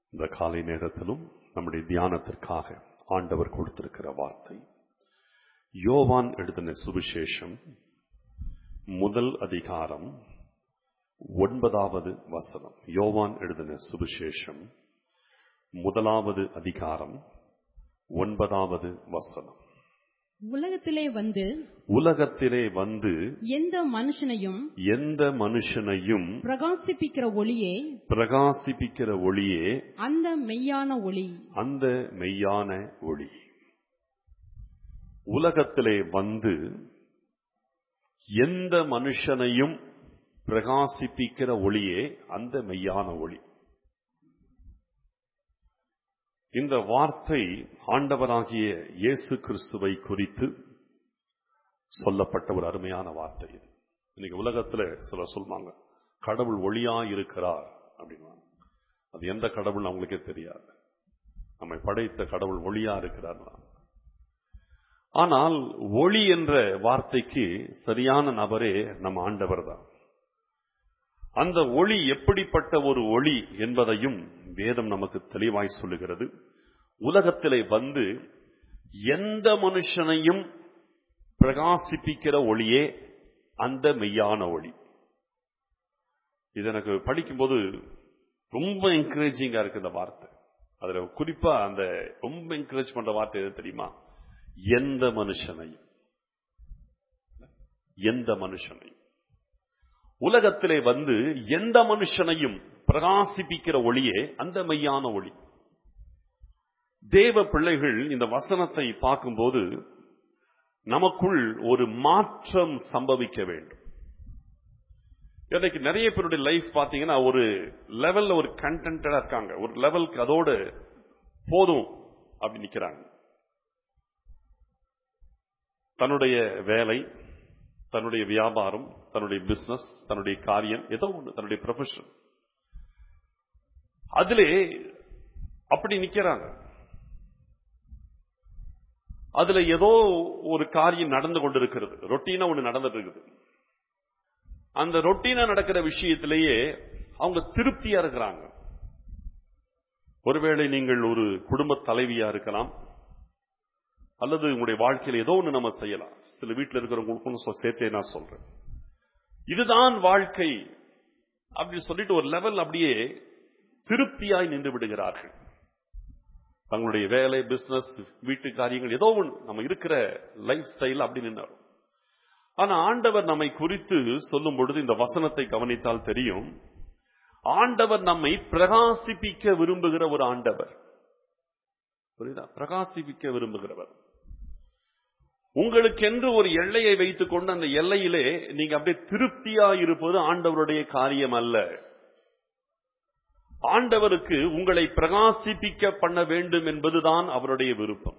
இந்த காலை நேரத்திலும் நம்முடைய தியானத்திற்காக ஆண்டவர் கொடுத்திருக்கிற வார்த்தை யோவான் எழுதின சுவிசேஷம் முதல் அதிகாரம் ஒன்பதாவது வசனம் யோவான் எழுதின சுவிசேஷம் முதலாவது அதிகாரம் ஒன்பதாவது வசனம் உலகத்திலே வந்து உலகத்திலே வந்து எந்த மனுஷனையும் எந்த மனுஷனையும் பிரகாசிப்பிக்கிற ஒளியே பிரகாசிப்பிக்கிற ஒளியே அந்த மெய்யான ஒளி அந்த மெய்யான ஒளி உலகத்திலே வந்து எந்த மனுஷனையும் பிரகாசிப்பிக்கிற ஒளியே அந்த மெய்யான ஒளி இந்த வார்த்தை ஆண்டவராகிய இயேசு கிறிஸ்துவை குறித்து சொல்லப்பட்ட ஒரு அருமையான வார்த்தை இது இன்னைக்கு உலகத்துல சிலர் சொல்லுவாங்க கடவுள் ஒளியா இருக்கிறார் அப்படின்னா அது எந்த கடவுள் அவங்களுக்கே தெரியாது நம்மை படைத்த கடவுள் ஒளியா இருக்கிறார் ஆனால் ஒளி என்ற வார்த்தைக்கு சரியான நபரே நம்ம ஆண்டவர் தான் அந்த ஒளி எப்படிப்பட்ட ஒரு ஒளி என்பதையும் வேதம் நமக்கு தெளிவாய் சொல்லுகிறது உலகத்திலே வந்து எந்த மனுஷனையும் பிரகாசிப்பிக்கிற ஒளியே அந்த மெய்யான ஒளி இது எனக்கு படிக்கும்போது ரொம்ப என்கரேஜிங்கா இருக்கு இந்த வார்த்தை அதுல குறிப்பா அந்த ரொம்ப என்கரேஜ் பண்ற வார்த்தை எது தெரியுமா எந்த மனுஷனையும் எந்த மனுஷனையும் உலகத்திலே வந்து எந்த மனுஷனையும் பிரகாசிப்பிக்கிற ஒளியே அந்த மெய்யான ஒளி தேவ பிள்ளைகள் இந்த வசனத்தை பார்க்கும்போது நமக்குள் ஒரு மாற்றம் சம்பவிக்க வேண்டும் இன்னைக்கு நிறைய பேருடைய லைஃப் பாத்தீங்கன்னா ஒரு லெவல்ல ஒரு கண்டென்டா இருக்காங்க ஒரு லெவலுக்கு அதோடு போதும் அப்படி நிக்கிறாங்க தன்னுடைய வேலை தன்னுடைய வியாபாரம் தன்னுடைய பிசினஸ் தன்னுடைய காரியம் ஏதோ ஒன்று தன்னுடைய ப்ரொஃபஷன் அதிலே அப்படி நிக்கிறாங்க அதுல ஏதோ ஒரு காரியம் நடந்து கொண்டிருக்கிறது ரொட்டீனா ஒண்ணு நடந்துட்டு இருக்குது அந்த ரொட்டீனா நடக்கிற விஷயத்திலேயே அவங்க திருப்தியா இருக்கிறாங்க ஒருவேளை நீங்கள் ஒரு குடும்ப தலைவியா இருக்கலாம் அல்லது உங்களுடைய வாழ்க்கையில் ஏதோ ஒன்று நம்ம செய்யலாம் சில வீட்டில் இருக்கிறவங்களுக்கும் சேர்த்தே நான் சொல்றேன் இதுதான் வாழ்க்கை அப்படி சொல்லிட்டு ஒரு லெவல் அப்படியே திருப்தியாய் நின்று விடுகிறார்கள் தங்களுடைய வேலை பிசினஸ் வீட்டு காரியங்கள் ஏதோ ஒன்று நம்ம இருக்கிற லைஃப் ஸ்டைல் அப்படி நின்றார் ஆனா ஆண்டவர் நம்மை குறித்து சொல்லும் பொழுது இந்த வசனத்தை கவனித்தால் தெரியும் ஆண்டவர் நம்மை பிரகாசிப்பிக்க விரும்புகிற ஒரு ஆண்டவர் புரியுதா பிரகாசிப்பிக்க விரும்புகிறவர் உங்களுக்கென்று ஒரு எல்லையை வைத்துக் கொண்டு அந்த எல்லையிலே நீங்க அப்படியே திருப்தியா இருப்பது ஆண்டவருடைய காரியம் அல்ல ஆண்டவருக்கு உங்களை பிரகாசிப்பிக்க பண்ண வேண்டும் என்பதுதான் அவருடைய விருப்பம்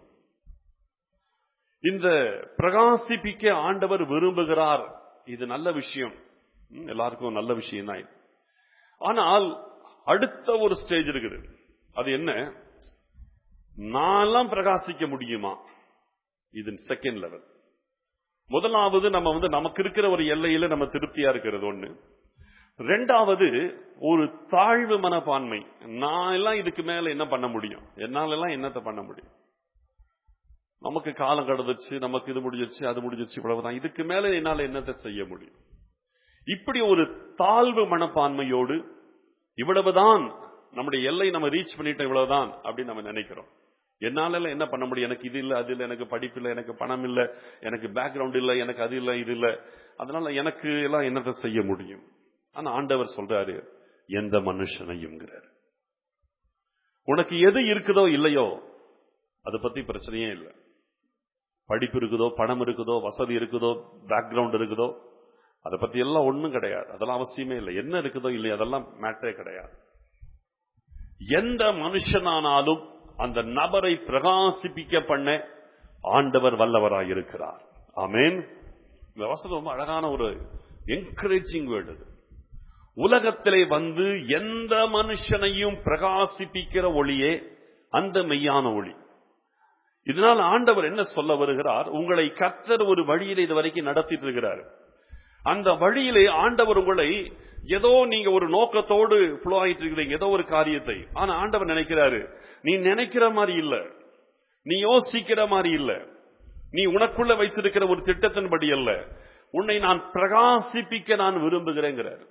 இந்த பிரகாசிப்பிக்க ஆண்டவர் விரும்புகிறார் இது நல்ல விஷயம் எல்லாருக்கும் நல்ல விஷயம் தான் ஆனால் அடுத்த ஒரு ஸ்டேஜ் இருக்குது அது என்ன நான் பிரகாசிக்க முடியுமா இது செகண்ட் லெவல் முதலாவது நம்ம வந்து நமக்கு இருக்கிற ஒரு எல்லையில நம்ம திருப்தியா இருக்கிறது ஒண்ணு ரெண்டாவது ஒரு தாழ்வு மனப்பான்மை நான் எல்லாம் இதுக்கு மேல என்ன பண்ண முடியும் என்னால எல்லாம் என்னத்தை பண்ண முடியும் நமக்கு காலம் கடந்துச்சு நமக்கு இது முடிஞ்சிருச்சு அது முடிஞ்சிருச்சு இவ்வளவுதான் இதுக்கு மேல என்னால என்னத்தை செய்ய முடியும் இப்படி ஒரு தாழ்வு மனப்பான்மையோடு இவ்வளவுதான் நம்முடைய எல்லை நம்ம ரீச் பண்ணிட்டோம் இவ்வளவுதான் அப்படின்னு நம்ம நினைக்கிறோம் என்னால என்ன பண்ண முடியும் எனக்கு இது இல்ல அது இல்ல எனக்கு படிப்பு இல்ல எனக்கு பணம் இல்ல எனக்கு பேக்ரவுண்ட் இல்ல எனக்கு அது இல்ல இது இல்ல அதனால எனக்கு எல்லாம் என்னத்தை செய்ய முடியும் ஆனா ஆண்டவர் சொல்றாரு எந்த மனுஷனையும்ங்கிறார் உனக்கு எது இருக்குதோ இல்லையோ அதை பத்தி பிரச்சனையே இல்லை படிப்பு இருக்குதோ பணம் இருக்குதோ வசதி இருக்குதோ பேக்ரவுண்ட் இருக்குதோ அதை பத்தி எல்லாம் ஒண்ணும் கிடையாது அதெல்லாம் அவசியமே இல்லை என்ன இருக்குதோ இல்லையோ அதெல்லாம் மேட்டரே கிடையாது எந்த மனுஷனானாலும் அந்த நபரை பிரகாசிப்பிக்க பண்ண ஆண்டவர் வல்லவராய் இருக்கிறார் ஆமேன் இந்த வசனம் ரொம்ப அழகான ஒரு என்கரேஜிங் வேர்டு இது உலகத்திலே வந்து எந்த மனுஷனையும் பிரகாசிப்பிக்கிற ஒளியே அந்த மெய்யான ஒளி இதனால் ஆண்டவர் என்ன சொல்ல வருகிறார் உங்களை கத்தர் ஒரு வழியில இது வரைக்கும் நடத்திட்டு இருக்கிறார் அந்த வழியிலே ஆண்டவர் உங்களை ஏதோ நீங்க ஒரு நோக்கத்தோடு ஃப்ளோ ஆயிட்டு இருக்கிறீங்க ஏதோ ஒரு காரியத்தை ஆனா ஆண்டவர் நினைக்கிறாரு நீ நினைக்கிற மாதிரி இல்ல நீ யோசிக்கிற மாதிரி இல்ல நீ உனக்குள்ள வைத்திருக்கிற ஒரு திட்டத்தின்படி அல்ல உன்னை நான் பிரகாசிப்பிக்க நான் விரும்புகிறேங்கிறார்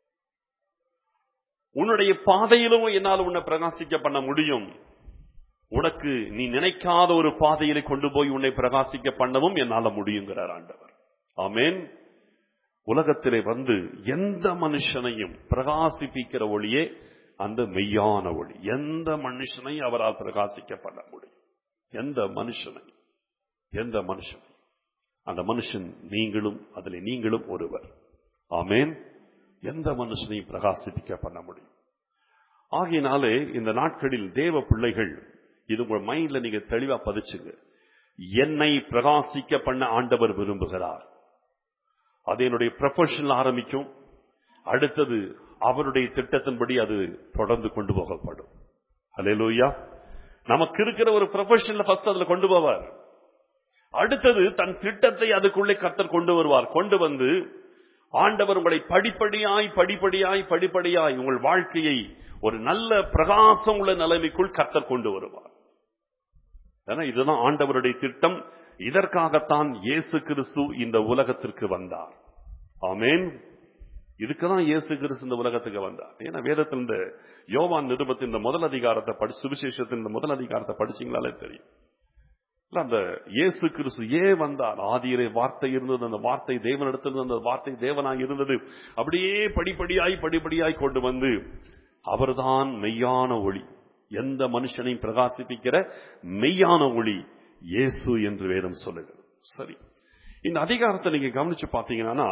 உன்னுடைய பாதையிலும் என்னால் உன்னை பிரகாசிக்க பண்ண முடியும் உனக்கு நீ நினைக்காத ஒரு பாதையில கொண்டு போய் உன்னை பிரகாசிக்க பண்ணவும் என்னால முடியுங்கிறார் ஆண்டவர் ஆமேன் உலகத்திலே வந்து எந்த மனுஷனையும் பிரகாசிப்பிக்கிற ஒளியே அந்த மெய்யான ஒளி எந்த மனுஷனையும் அவரால் பிரகாசிக்க பண்ண முடியும் எந்த மனுஷனை எந்த மனுஷனை அந்த மனுஷன் நீங்களும் அதில் நீங்களும் ஒருவர் ஆமேன் எந்த மனுஷனையும் பிரகாசிப்பிக்க பண்ண முடியும் ஆகையினாலே இந்த நாட்களில் தேவ பிள்ளைகள் இது உங்க மைண்ட்ல நீங்க தெளிவா பதிச்சுங்க என்னை பிரகாசிக்க பண்ண ஆண்டவர் விரும்புகிறார் அது என்னுடைய ப்ரொஃபஷனல் ஆரம்பிக்கும் அடுத்தது அவருடைய திட்டத்தின்படி அது தொடர்ந்து கொண்டு போகப்படும் அலையலூயா நமக்கு இருக்கிற ஒரு ப்ரொஃபஷனல் ஃபர்ஸ்ட் அதுல கொண்டு போவார் அடுத்தது தன் திட்டத்தை அதுக்குள்ளே கர்த்தர் கொண்டு வருவார் கொண்டு வந்து ஆண்டவர் உங்களை படிப்படியாய் படிப்படியாய் படிப்படியாய் உங்கள் வாழ்க்கையை ஒரு நல்ல பிரகாசம் உள்ள நிலைமைக்குள் கர்த்தர் கொண்டு வருவார் ஏன்னா இதுதான் ஆண்டவருடைய திட்டம் இதற்காகத்தான் இயேசு கிறிஸ்து இந்த உலகத்திற்கு வந்தார் ஆமேன் இதுக்குதான் இயேசு கிறிஸ்து இந்த உலகத்துக்கு வந்தார் ஏன்னா வேதத்தில் இந்த யோவான் நிருபத்தின் இந்த முதல் அதிகாரத்தை படி சுவிசேஷத்தின் இந்த முதல் அதிகாரத்தை படிச்சீங்களாலே தெரியும் இல்ல, அந்த இயேசு கிறிஸ்து ஏன் வந்தார் ஆதியிலே வார்த்தை இருந்தது அந்த வார்த்தை தேவனிடத்தில் அந்த வார்த்தை தேவனாய் இருந்தது அப்படியே படிப்படியாய் படிப்படியாய் கொண்டு வந்து அவர்தான் மெய்யான ஒளி எந்த மனுஷனையும் பிரகாசிப்பிக்கிற மெய்யான ஒளி இயேசு என்று வேதம் சொல்லுகிறது சரி இந்த அதிகாரத்தை நீங்க கவனிச்சு பார்த்தீங்கன்னா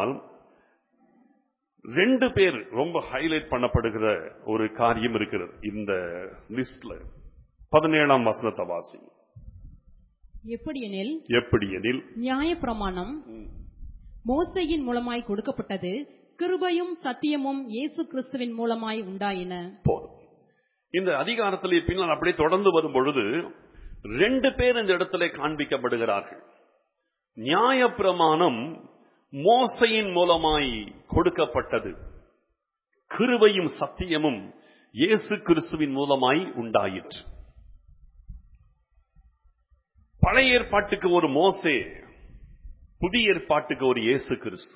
ரெண்டு பேர் ரொம்ப ஹைலைட் பண்ணப்படுகிற ஒரு காரியம் இருக்கிறது இந்த லிஸ்ட்ல பதினேழாம் வசனத்தை வாசி எப்படியெனில் எப்படி எனில் நியாயப்பிரமாணம் மோசையின் மூலமாய் கொடுக்கப்பட்டது கிருபையும் சத்தியமும் இயேசு கிறிஸ்துவின் மூலமாய் உண்டாயின போதும் இந்த அதிகாரத்திலே பின்னால் அப்படியே தொடர்ந்து வரும் பொழுது ரெண்டு பேர் இந்த இடத்துல காண்பிக்கப்படுகிறார்கள் நியாயப்பிரமாணம் மோசையின் மூலமாய் கொடுக்கப்பட்டது கிருபையும் சத்தியமும் இயேசு கிறிஸ்துவின் மூலமாய் உண்டாயிற்று பழைய ஏற்பாட்டுக்கு ஒரு மோசே புதிய ஏற்பாட்டுக்கு ஒரு இயேசு கிறிஸ்து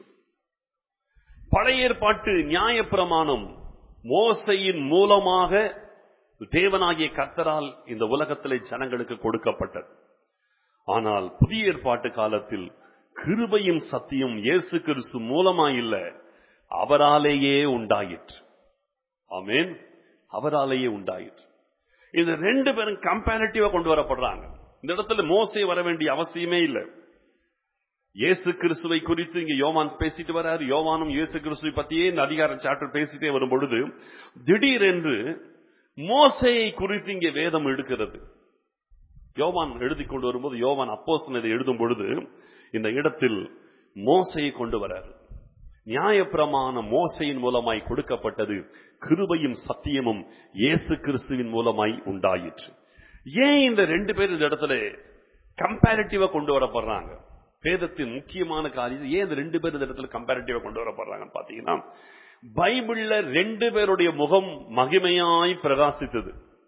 பழைய ஏற்பாட்டு நியாயப்பிரமாணம் மோசையின் மூலமாக தேவனாகிய கர்த்தரால் இந்த உலகத்திலே ஜனங்களுக்கு கொடுக்கப்பட்டது ஆனால் புதிய ஏற்பாட்டு காலத்தில் கிருபையும் சத்தியம் இயேசு கிறிஸ்து மூலமா இல்ல அவராலேயே உண்டாயிற்று ஆமேன் அவராலேயே உண்டாயிற்று இந்த ரெண்டு பேரும் கம்பேரிட்டிவா கொண்டு வரப்படுறாங்க இந்த இடத்துல மோசே வர வேண்டிய அவசியமே இல்லை இயேசு கிறிஸ்துவை குறித்து இங்க யோவான் பேசிட்டு வராரு யோவானும் இயேசு கிறிஸ்துவை பத்தியே இந்த அதிகார சாப்டர் பேசிட்டே வரும் பொழுது திடீரென்று மோசையை குறித்து இங்கே வேதம் எடுக்கிறது யோவான் எழுதி கொண்டு வரும்போது யோவான் அப்போஸ் இதை எழுதும் பொழுது இந்த இடத்தில் மோசையை கொண்டு வராரு நியாயப்பிரமாண மோசையின் மூலமாய் கொடுக்கப்பட்டது கிருபையும் சத்தியமும் இயேசு கிறிஸ்துவின் மூலமாய் உண்டாயிற்று ஏன் இந்த ரெண்டு பேர் இந்த இடத்துல கம்பேரிட்டிவா கொண்டு வரப்படுறாங்க வேதத்தின் முக்கியமான காரியம் ஏன் இந்த ரெண்டு பேர் இந்த இடத்துல கம்பேரிட்டிவா கொண்டு வரப்படுறாங்கன்னு பாத்தீங்கன்னா பைபிள்ல ரெண்டு பேருடைய முகம் மகிமையாய் பிரகாசித்தது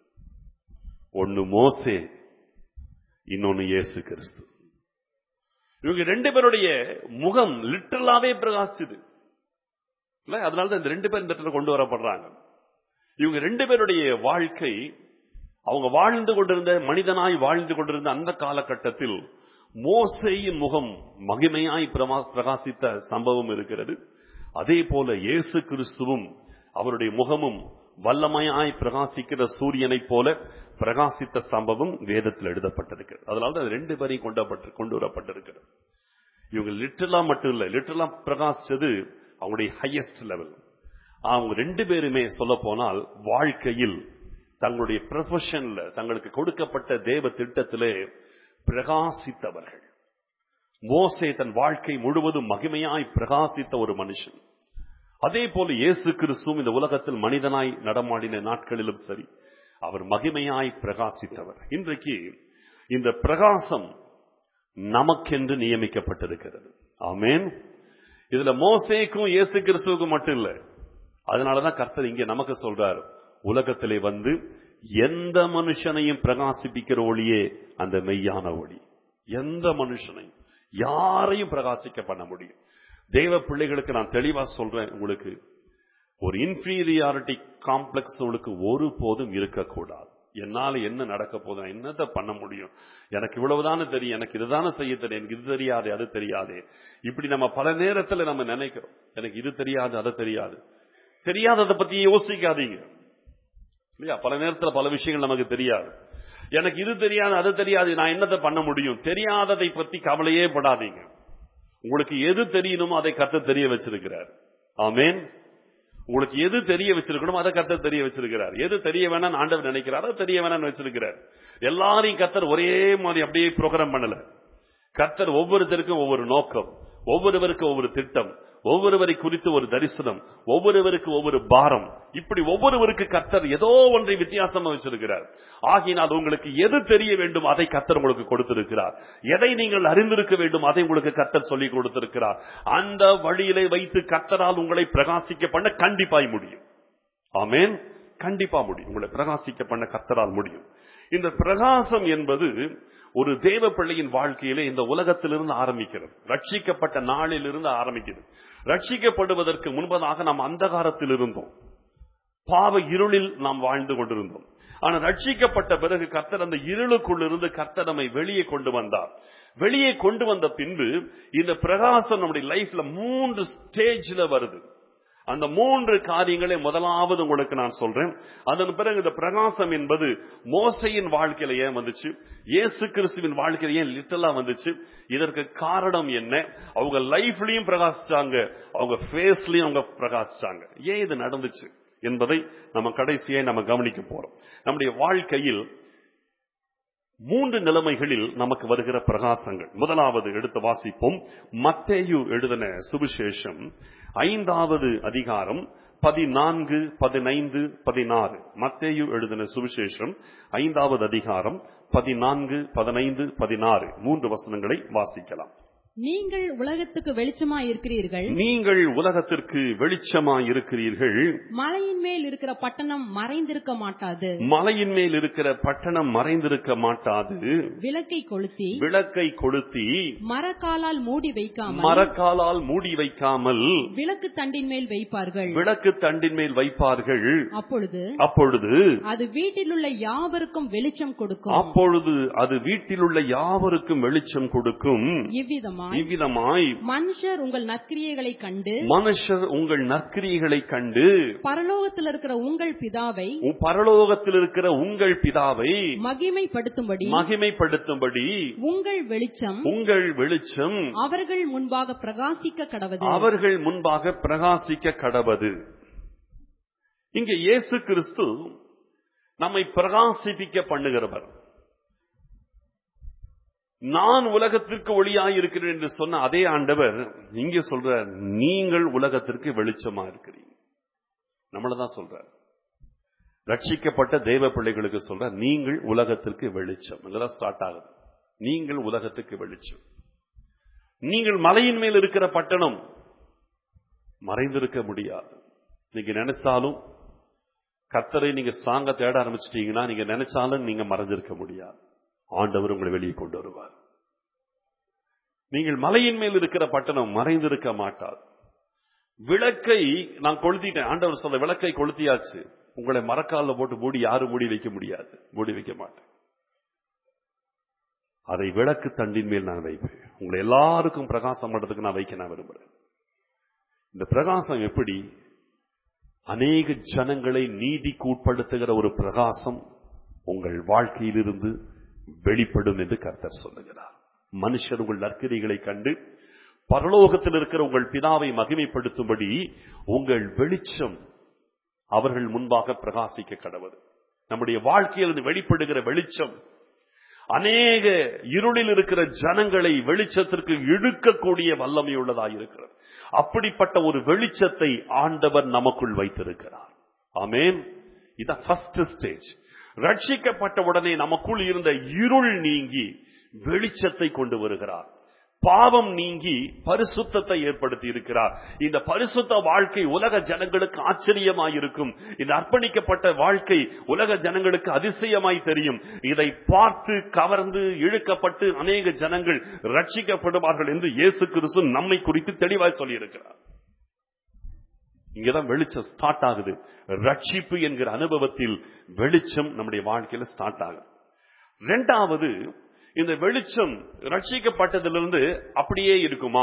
ஒன்னு மோசே இன்னொன்னு இயேசு கிறிஸ்து இவங்க ரெண்டு பேருடைய முகம் லிட்டரலாவே பிரகாசிச்சது இல்ல அதனாலதான் இந்த ரெண்டு பேர் இந்த இடத்துல கொண்டு வரப்படுறாங்க இவங்க ரெண்டு பேருடைய வாழ்க்கை அவங்க வாழ்ந்து கொண்டிருந்த மனிதனாய் வாழ்ந்து கொண்டிருந்த அந்த காலகட்டத்தில் மோசையின் முகம் மகிமையாய் பிரமா- பிரகாசித்த சம்பவம் இருக்கிறது அதே போல இயேசு கிறிஸ்துவும் அவருடைய முகமும் வல்லமையாய் பிரகாசிக்கிற சூரியனைப் போல பிரகாசித்த சம்பவம் வேதத்தில் எழுதப்பட்டிருக்கிறது அதனால அது ரெண்டு பேரையும் கொண்டப்பட்டு கொண்டு வரப்பட்டிருக்கிறது இவங்க லிட்டரலா மட்டும் இல்ல லிட்டரலா பிரகாசிச்சது அவங்களுடைய ஹையஸ்ட் லெவல் அவங்க ரெண்டு பேருமே சொல்ல போனால் வாழ்க்கையில் தங்களுடைய ப்ரொஃபஷன்ல தங்களுக்கு கொடுக்கப்பட்ட தேவ திட்டத்திலே பிரகாசித்தவர்கள் மோசே தன் வாழ்க்கை முழுவதும் மகிமையாய் பிரகாசித்த ஒரு மனுஷன் அதே போல இயேசு கிறிஸ்துவும் இந்த உலகத்தில் மனிதனாய் நடமாடின நாட்களிலும் சரி அவர் மகிமையாய் பிரகாசித்தவர் இன்றைக்கு இந்த பிரகாசம் நமக்கென்று நியமிக்கப்பட்டிருக்கிறது ஆமென் இதுல மோசேக்கும் இயேசு கிறிஸ்துவுக்கும் மட்டும் இல்ல அதனாலதான் கர்த்தர் இங்க நமக்கு சொல்றார் உலகத்திலே வந்து எந்த மனுஷனையும் பிரகாசிப்பிக்கிற ஒளியே அந்த மெய்யான ஒளி எந்த மனுஷனையும் யாரையும் பிரகாசிக்க பண்ண முடியும் தெய்வ பிள்ளைகளுக்கு நான் தெளிவா சொல்றேன் உங்களுக்கு ஒரு இன்ஃபீரியாரிட்டி காம்ப்ளெக்ஸ் உங்களுக்கு ஒருபோதும் இருக்கக்கூடாது என்னால என்ன நடக்க போகுது நான் என்னத்தை பண்ண முடியும் எனக்கு இவ்வளவுதானே தெரியும் எனக்கு இதுதானே செய்ய தெரியும் எனக்கு இது தெரியாது அது தெரியாது இப்படி நம்ம பல நேரத்துல நம்ம நினைக்கிறோம் எனக்கு இது தெரியாது அது தெரியாது தெரியாததை பத்தி யோசிக்காதீங்க இல்லையா பல நேரத்துல பல விஷயங்கள் நமக்கு தெரியாது எனக்கு இது தெரியாது அது தெரியாது நான் என்னத்தை பண்ண முடியும் தெரியாததை பத்தி கவலையே படாதீங்க உங்களுக்கு எது தெரியணுமோ அதை கத்த தெரிய வச்சிருக்கிறார் ஆமேன் உங்களுக்கு எது தெரிய வச்சிருக்கணும் அதை கத்தர் தெரிய வச்சிருக்கிறார் எது தெரிய வேணாம்னு ஆண்டவர் நினைக்கிறாரோ தெரிய வேணாம்னு வச்சிருக்கிறார் எல்லாரையும் கத்தர் ஒரே மாதிரி அப்படியே ப்ரோக்ராம் பண்ணல கத்தர் ஒவ்வொருத்தருக்கும் ஒவ்வொரு நோக்கம் ஒவ்வொருவருக்கும் ஒவ்வொரு திட்டம் ஒவ்வொருவரை குறித்து ஒரு தரிசனம் ஒவ்வொருவருக்கு ஒவ்வொரு பாரம் இப்படி ஒவ்வொருவருக்கு கத்தர் ஏதோ ஒன்றை வித்தியாசமா வச்சிருக்கிறார் ஆகினால் உங்களுக்கு எது தெரிய வேண்டும் அதை கத்தர் உங்களுக்கு கொடுத்திருக்கிறார் எதை நீங்கள் அறிந்திருக்க வேண்டும் அதை உங்களுக்கு கத்தர் சொல்லி கொடுத்திருக்கிறார் அந்த வழியிலே வைத்து கத்தரால் உங்களை பிரகாசிக்க பண்ண கண்டிப்பாய் முடியும் ஆமேன் கண்டிப்பா முடியும் உங்களை பிரகாசிக்க பண்ண கத்தரால் முடியும் இந்த பிரகாசம் என்பது ஒரு தேவ பிள்ளையின் வாழ்க்கையிலே இந்த உலகத்திலிருந்து ஆரம்பிக்கிறது ரட்சிக்கப்பட்ட நாளிலிருந்து ஆரம்பிக்கிறது ரட்சிக்கப்படுவதற்கு முன்பதாக நாம் அந்தகாரத்தில் இருந்தோம் பாவ இருளில் நாம் வாழ்ந்து கொண்டிருந்தோம் ஆனா ரட்சிக்கப்பட்ட பிறகு கர்த்தர் அந்த இருளுக்குள் இருந்து கர்த்தர் நம்மை வெளியே கொண்டு வந்தார் வெளியே கொண்டு வந்த பின்பு இந்த பிரகாசம் நம்முடைய லைஃப்ல மூன்று ஸ்டேஜ்ல வருது அந்த மூன்று காரியங்களை முதலாவது உங்களுக்கு நான் சொல்றேன் அதன் பிறகு இந்த பிரகாசம் என்பது மோசையின் வாழ்க்கையில ஏன் வந்துச்சு இயேசு கிறிஸ்துவின் வாழ்க்கையில ஏன் லிட்டலா வந்துச்சு இதற்கு காரணம் என்ன அவங்க லைஃப்லயும் பிரகாசிச்சாங்க அவங்க ஃபேஸ்லயும் அவங்க பிரகாசிச்சாங்க ஏன் இது நடந்துச்சு என்பதை நம்ம கடைசியை நம்ம கவனிக்க போறோம் நம்முடைய வாழ்க்கையில் மூன்று நிலைமைகளில் நமக்கு வருகிற பிரகாசங்கள் முதலாவது எடுத்து வாசிப்போம் மத்தேயு எழுதின சுவிசேஷம் ஐந்தாவது அதிகாரம் பதினான்கு பதினைந்து பதினாறு மத்தேயு எழுதின சுவிசேஷம் ஐந்தாவது அதிகாரம் பதினான்கு பதினைந்து பதினாறு மூன்று வசனங்களை வாசிக்கலாம் நீங்கள் உலகத்துக்கு வெளிச்சமா இருக்கிறீர்கள் நீங்கள் உலகத்திற்கு வெளிச்சமாய் இருக்கிறீர்கள் மலையின் மேல் இருக்கிற பட்டணம் மறைந்திருக்க மாட்டாது மலையின் மேல் இருக்கிற பட்டணம் மறைந்திருக்க மாட்டாது விளக்கை கொளுத்தி விளக்கை கொளுத்தி மரக்காலால் மூடி வைக்காமல் மரக்காலால் மூடி வைக்காமல் விளக்கு தண்டின் மேல் வைப்பார்கள் விளக்கு தண்டின் மேல் வைப்பார்கள் அப்பொழுது அப்பொழுது அது வீட்டிலுள்ள யாவருக்கும் வெளிச்சம் கொடுக்கும் அப்பொழுது அது வீட்டிலுள்ள யாவருக்கும் வெளிச்சம் கொடுக்கும் இவ்விதமாய் இவ்விதமாய் மனுஷர் உங்கள் நற்கிரியைகளை கண்டு மனுஷர் உங்கள் நற்கிரியைகளை கண்டு பரலோகத்தில் இருக்கிற உங்கள் பிதாவை உ- பரலோகத்தில் இருக்கிற உங்கள் பிதாவை மகிமைப்படுத்தும்படி மகிமைப்படுத்தும்படி உங்கள் வெளிச்சம் உங்கள் வெளிச்சம் அவர்கள் முன்பாக பிரகாசிக்க கடவது அவர்கள் முன்பாக பிரகாசிக்க கடவது இங்கே இயேசு கிறிஸ்து நம்மை பிரகாசிப்பிக்க பண்ணுகிறவர் நான் உலகத்திற்கு ஒளியாய் இருக்கிறேன் என்று சொன்ன அதே ஆண்டவர் இங்கே சொல்ற நீங்கள் உலகத்திற்கு வெளிச்சமா இருக்கிறீங்க நம்மளதான் சொல்றார் ரட்சிக்கப்பட்ட தேவ பிள்ளைகளுக்கு சொல்ற நீங்கள் உலகத்திற்கு வெளிச்சம் இங்கதான் ஸ்டார்ட் ஆகுது நீங்கள் உலகத்துக்கு வெளிச்சம் நீங்கள் மலையின் மேல் இருக்கிற பட்டணம் மறைந்திருக்க முடியாது நீங்க நினைச்சாலும் கர்த்தரை நீங்க ஸ்ட்ராங்கா தேட ஆரம்பிச்சிட்டீங்கன்னா நீங்க நினைச்சாலும் நீங்க மறைஞ்சிருக்க முடியாது ஆண்டவர் உங்களை வெளியே கொண்டு வருவார் நீங்கள் மலையின் மேல் இருக்கிற பட்டணம் மறைந்திருக்க மாட்டாது விளக்கை நான் கொளுத்திட்டேன் ஆண்டவர் சொல்ல விளக்கை கொளுத்தியாச்சு உங்களை மரக்கால போட்டு மூடி யாரும் மூடி வைக்க முடியாது மூடி வைக்க மாட்டேன் அதை விளக்கு தண்டின் மேல் நான் வைப்பேன் உங்களை எல்லாருக்கும் பிரகாசம் பண்றதுக்கு நான் வைக்க நான் விரும்புறேன் இந்த பிரகாசம் எப்படி அநேக ஜனங்களை நீதிக்கு உட்படுத்துகிற ஒரு பிரகாசம் உங்கள் வாழ்க்கையிலிருந்து வெளிப்படும் என்று கர்த்தர் சொல்லுகிறார் மனுஷர் உங்கள் நற்கிரிகளை கண்டு பரலோகத்தில் இருக்கிற உங்கள் பிதாவை மகிமைப்படுத்தும்படி உங்கள் வெளிச்சம் அவர்கள் முன்பாக பிரகாசிக்க கடவுது நம்முடைய வாழ்க்கையிலிருந்து வெளிப்படுகிற வெளிச்சம் அநேக இருளில் இருக்கிற ஜனங்களை வெளிச்சத்திற்கு இழுக்கக்கூடிய வல்லமை உள்ளதாக இருக்கிறது அப்படிப்பட்ட ஒரு வெளிச்சத்தை ஆண்டவர் நமக்குள் வைத்திருக்கிறார் ஆமேன் இதான் ஃபர்ஸ்ட் ஸ்டேஜ் ரட்சிக்கப்பட்ட உடனே நமக்குள் இருந்த இருள் நீங்கி வெளிச்சத்தை கொண்டு வருகிறார் பாவம் நீங்கி பரிசுத்தத்தை ஏற்படுத்தி இருக்கிறார் இந்த பரிசுத்த வாழ்க்கை உலக ஜனங்களுக்கு ஆச்சரியமாயிருக்கும் இந்த அர்ப்பணிக்கப்பட்ட வாழ்க்கை உலக ஜனங்களுக்கு அதிசயமாய் தெரியும் இதை பார்த்து கவர்ந்து இழுக்கப்பட்டு அநேக ஜனங்கள் ரட்சிக்கப்படுவார்கள் என்று இயேசு கிறிஸ்து நம்மை குறித்து தெளிவாய் சொல்லியிருக்கிறார் இங்கதான் வெளிச்சம் ஸ்டார்ட் ஆகுது ரட்சிப்பு என்கிற அனுபவத்தில் வெளிச்சம் நம்முடைய வாழ்க்கையில ஸ்டார்ட் ஆகுது ரெண்டாவது இந்த வெளிச்சம் ரட்சிக்கப்பட்டதிலிருந்து அப்படியே இருக்குமா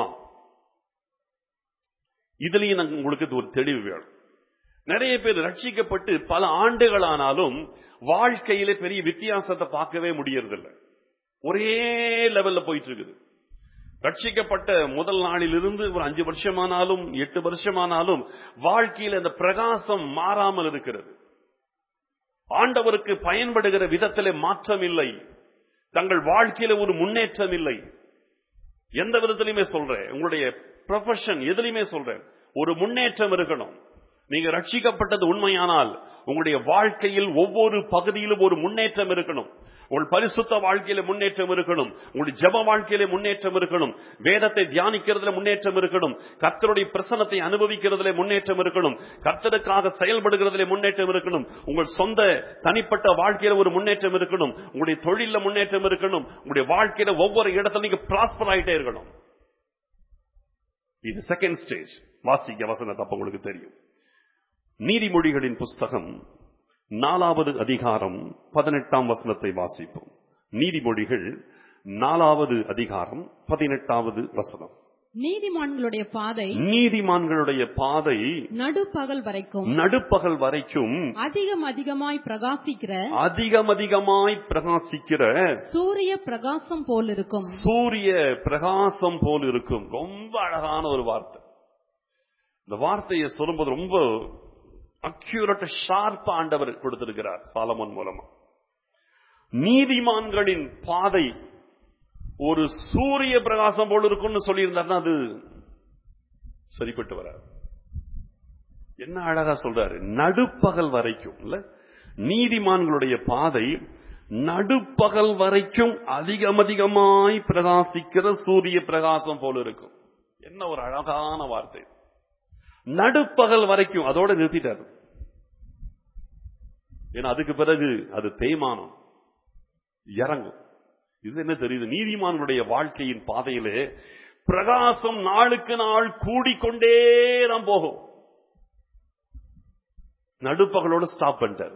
இதுலயும் நாங்க உங்களுக்கு ஒரு தெளிவு வேணும் நிறைய பேர் ரட்சிக்கப்பட்டு பல ஆண்டுகளானாலும் வாழ்க்கையில பெரிய வித்தியாசத்தை பார்க்கவே முடியறதில்லை ஒரே லெவல்ல போயிட்டு இருக்குது ரட்சிக்கப்பட்ட முதல் நாளிலிருந்து ஒரு அஞ்சு வருஷமானாலும் எட்டு வருஷமானாலும் வாழ்க்கையில் அந்த பிரகாசம் மாறாமல் இருக்கிறது ஆண்டவருக்கு பயன்படுகிற விதத்திலே மாற்றம் இல்லை தங்கள் வாழ்க்கையில ஒரு முன்னேற்றம் இல்லை எந்த விதத்திலுமே சொல்றேன் உங்களுடைய ப்ரொஃபஷன் எதுலையுமே சொல்றேன் ஒரு முன்னேற்றம் இருக்கணும் நீங்க ரட்சிக்கப்பட்டது உண்மையானால் உங்களுடைய வாழ்க்கையில் ஒவ்வொரு பகுதியிலும் ஒரு முன்னேற்றம் இருக்கணும் உங்கள் பரிசுத்த வாழ்க்கையில முன்னேற்றம் இருக்கணும் உங்களுடைய ஜப வாழ்க்கையில முன்னேற்றம் இருக்கணும் வேதத்தை தியானிக்கிறதுல முன்னேற்றம் இருக்கணும் கர்த்தருடைய பிரசனத்தை அனுபவிக்கிறதுல முன்னேற்றம் இருக்கணும் கர்த்தருக்காக செயல்படுகிறதுல முன்னேற்றம் இருக்கணும் உங்கள் சொந்த தனிப்பட்ட வாழ்க்கையில ஒரு முன்னேற்றம் இருக்கணும் உங்களுடைய தொழில முன்னேற்றம் இருக்கணும் உங்களுடைய வாழ்க்கையில ஒவ்வொரு இடத்துல நீங்க பிராஸ்பர் ஆயிட்டே இருக்கணும் இது செகண்ட் ஸ்டேஜ் வாசிக்க வசனத்தை அப்ப உங்களுக்கு தெரியும் நீதிமொழிகளின் புஸ்தகம் நாலாவது அதிகாரம் பதினெட்டாம் வசனத்தை வாசிப்போம் நீதிமொழிகள் நாலாவது அதிகாரம் பதினெட்டாவது வசனம் நீதிமான்களுடைய பாதை நீதிமான்களுடைய பாதை நடுப்பகல் வரைக்கும் நடுப்பகல் வரைக்கும் அதிகம் அதிகமாய் பிரகாசிக்கிற அதிகம் அதிகமாய் பிரகாசிக்கிற சூரிய பிரகாசம் போல் இருக்கும் சூரிய பிரகாசம் போல் இருக்கும் ரொம்ப அழகான ஒரு வார்த்தை இந்த வார்த்தையை சொல்லும்போது ரொம்ப அக்யூரட் ஷார்ப் ஆண்டவர் கொடுத்திருக்கிறார் சாலமன் மூலமா நீதிமான்களின் பாதை ஒரு சூரிய பிரகாசம் போல் இருக்கும்னு சொல்லியிருந்தாருன்னா அது சரிப்பட்டு வராது என்ன அழகா சொல்றாரு நடுப்பகல் வரைக்கும் இல்ல நீதிமான்களுடைய பாதை நடுப்பகல் வரைக்கும் அதிகம் அதிகமாய் பிரகாசிக்கிற சூரிய பிரகாசம் போல இருக்கும் என்ன ஒரு அழகான வார்த்தை நடுப்பகல் வரைக்கும் அதோட நிறுத்திட்டாரு ஏன்னா அதுக்கு பிறகு அது தேய்மானம் இறங்கும் இது என்ன தெரியுது நீதிமான்களுடைய வாழ்க்கையின் பாதையிலே பிரகாசம் நாளுக்கு நாள் கூடிக்கொண்டே தான் போகும் நடுப்பகலோட ஸ்டாப் பண்ணிட்டாரு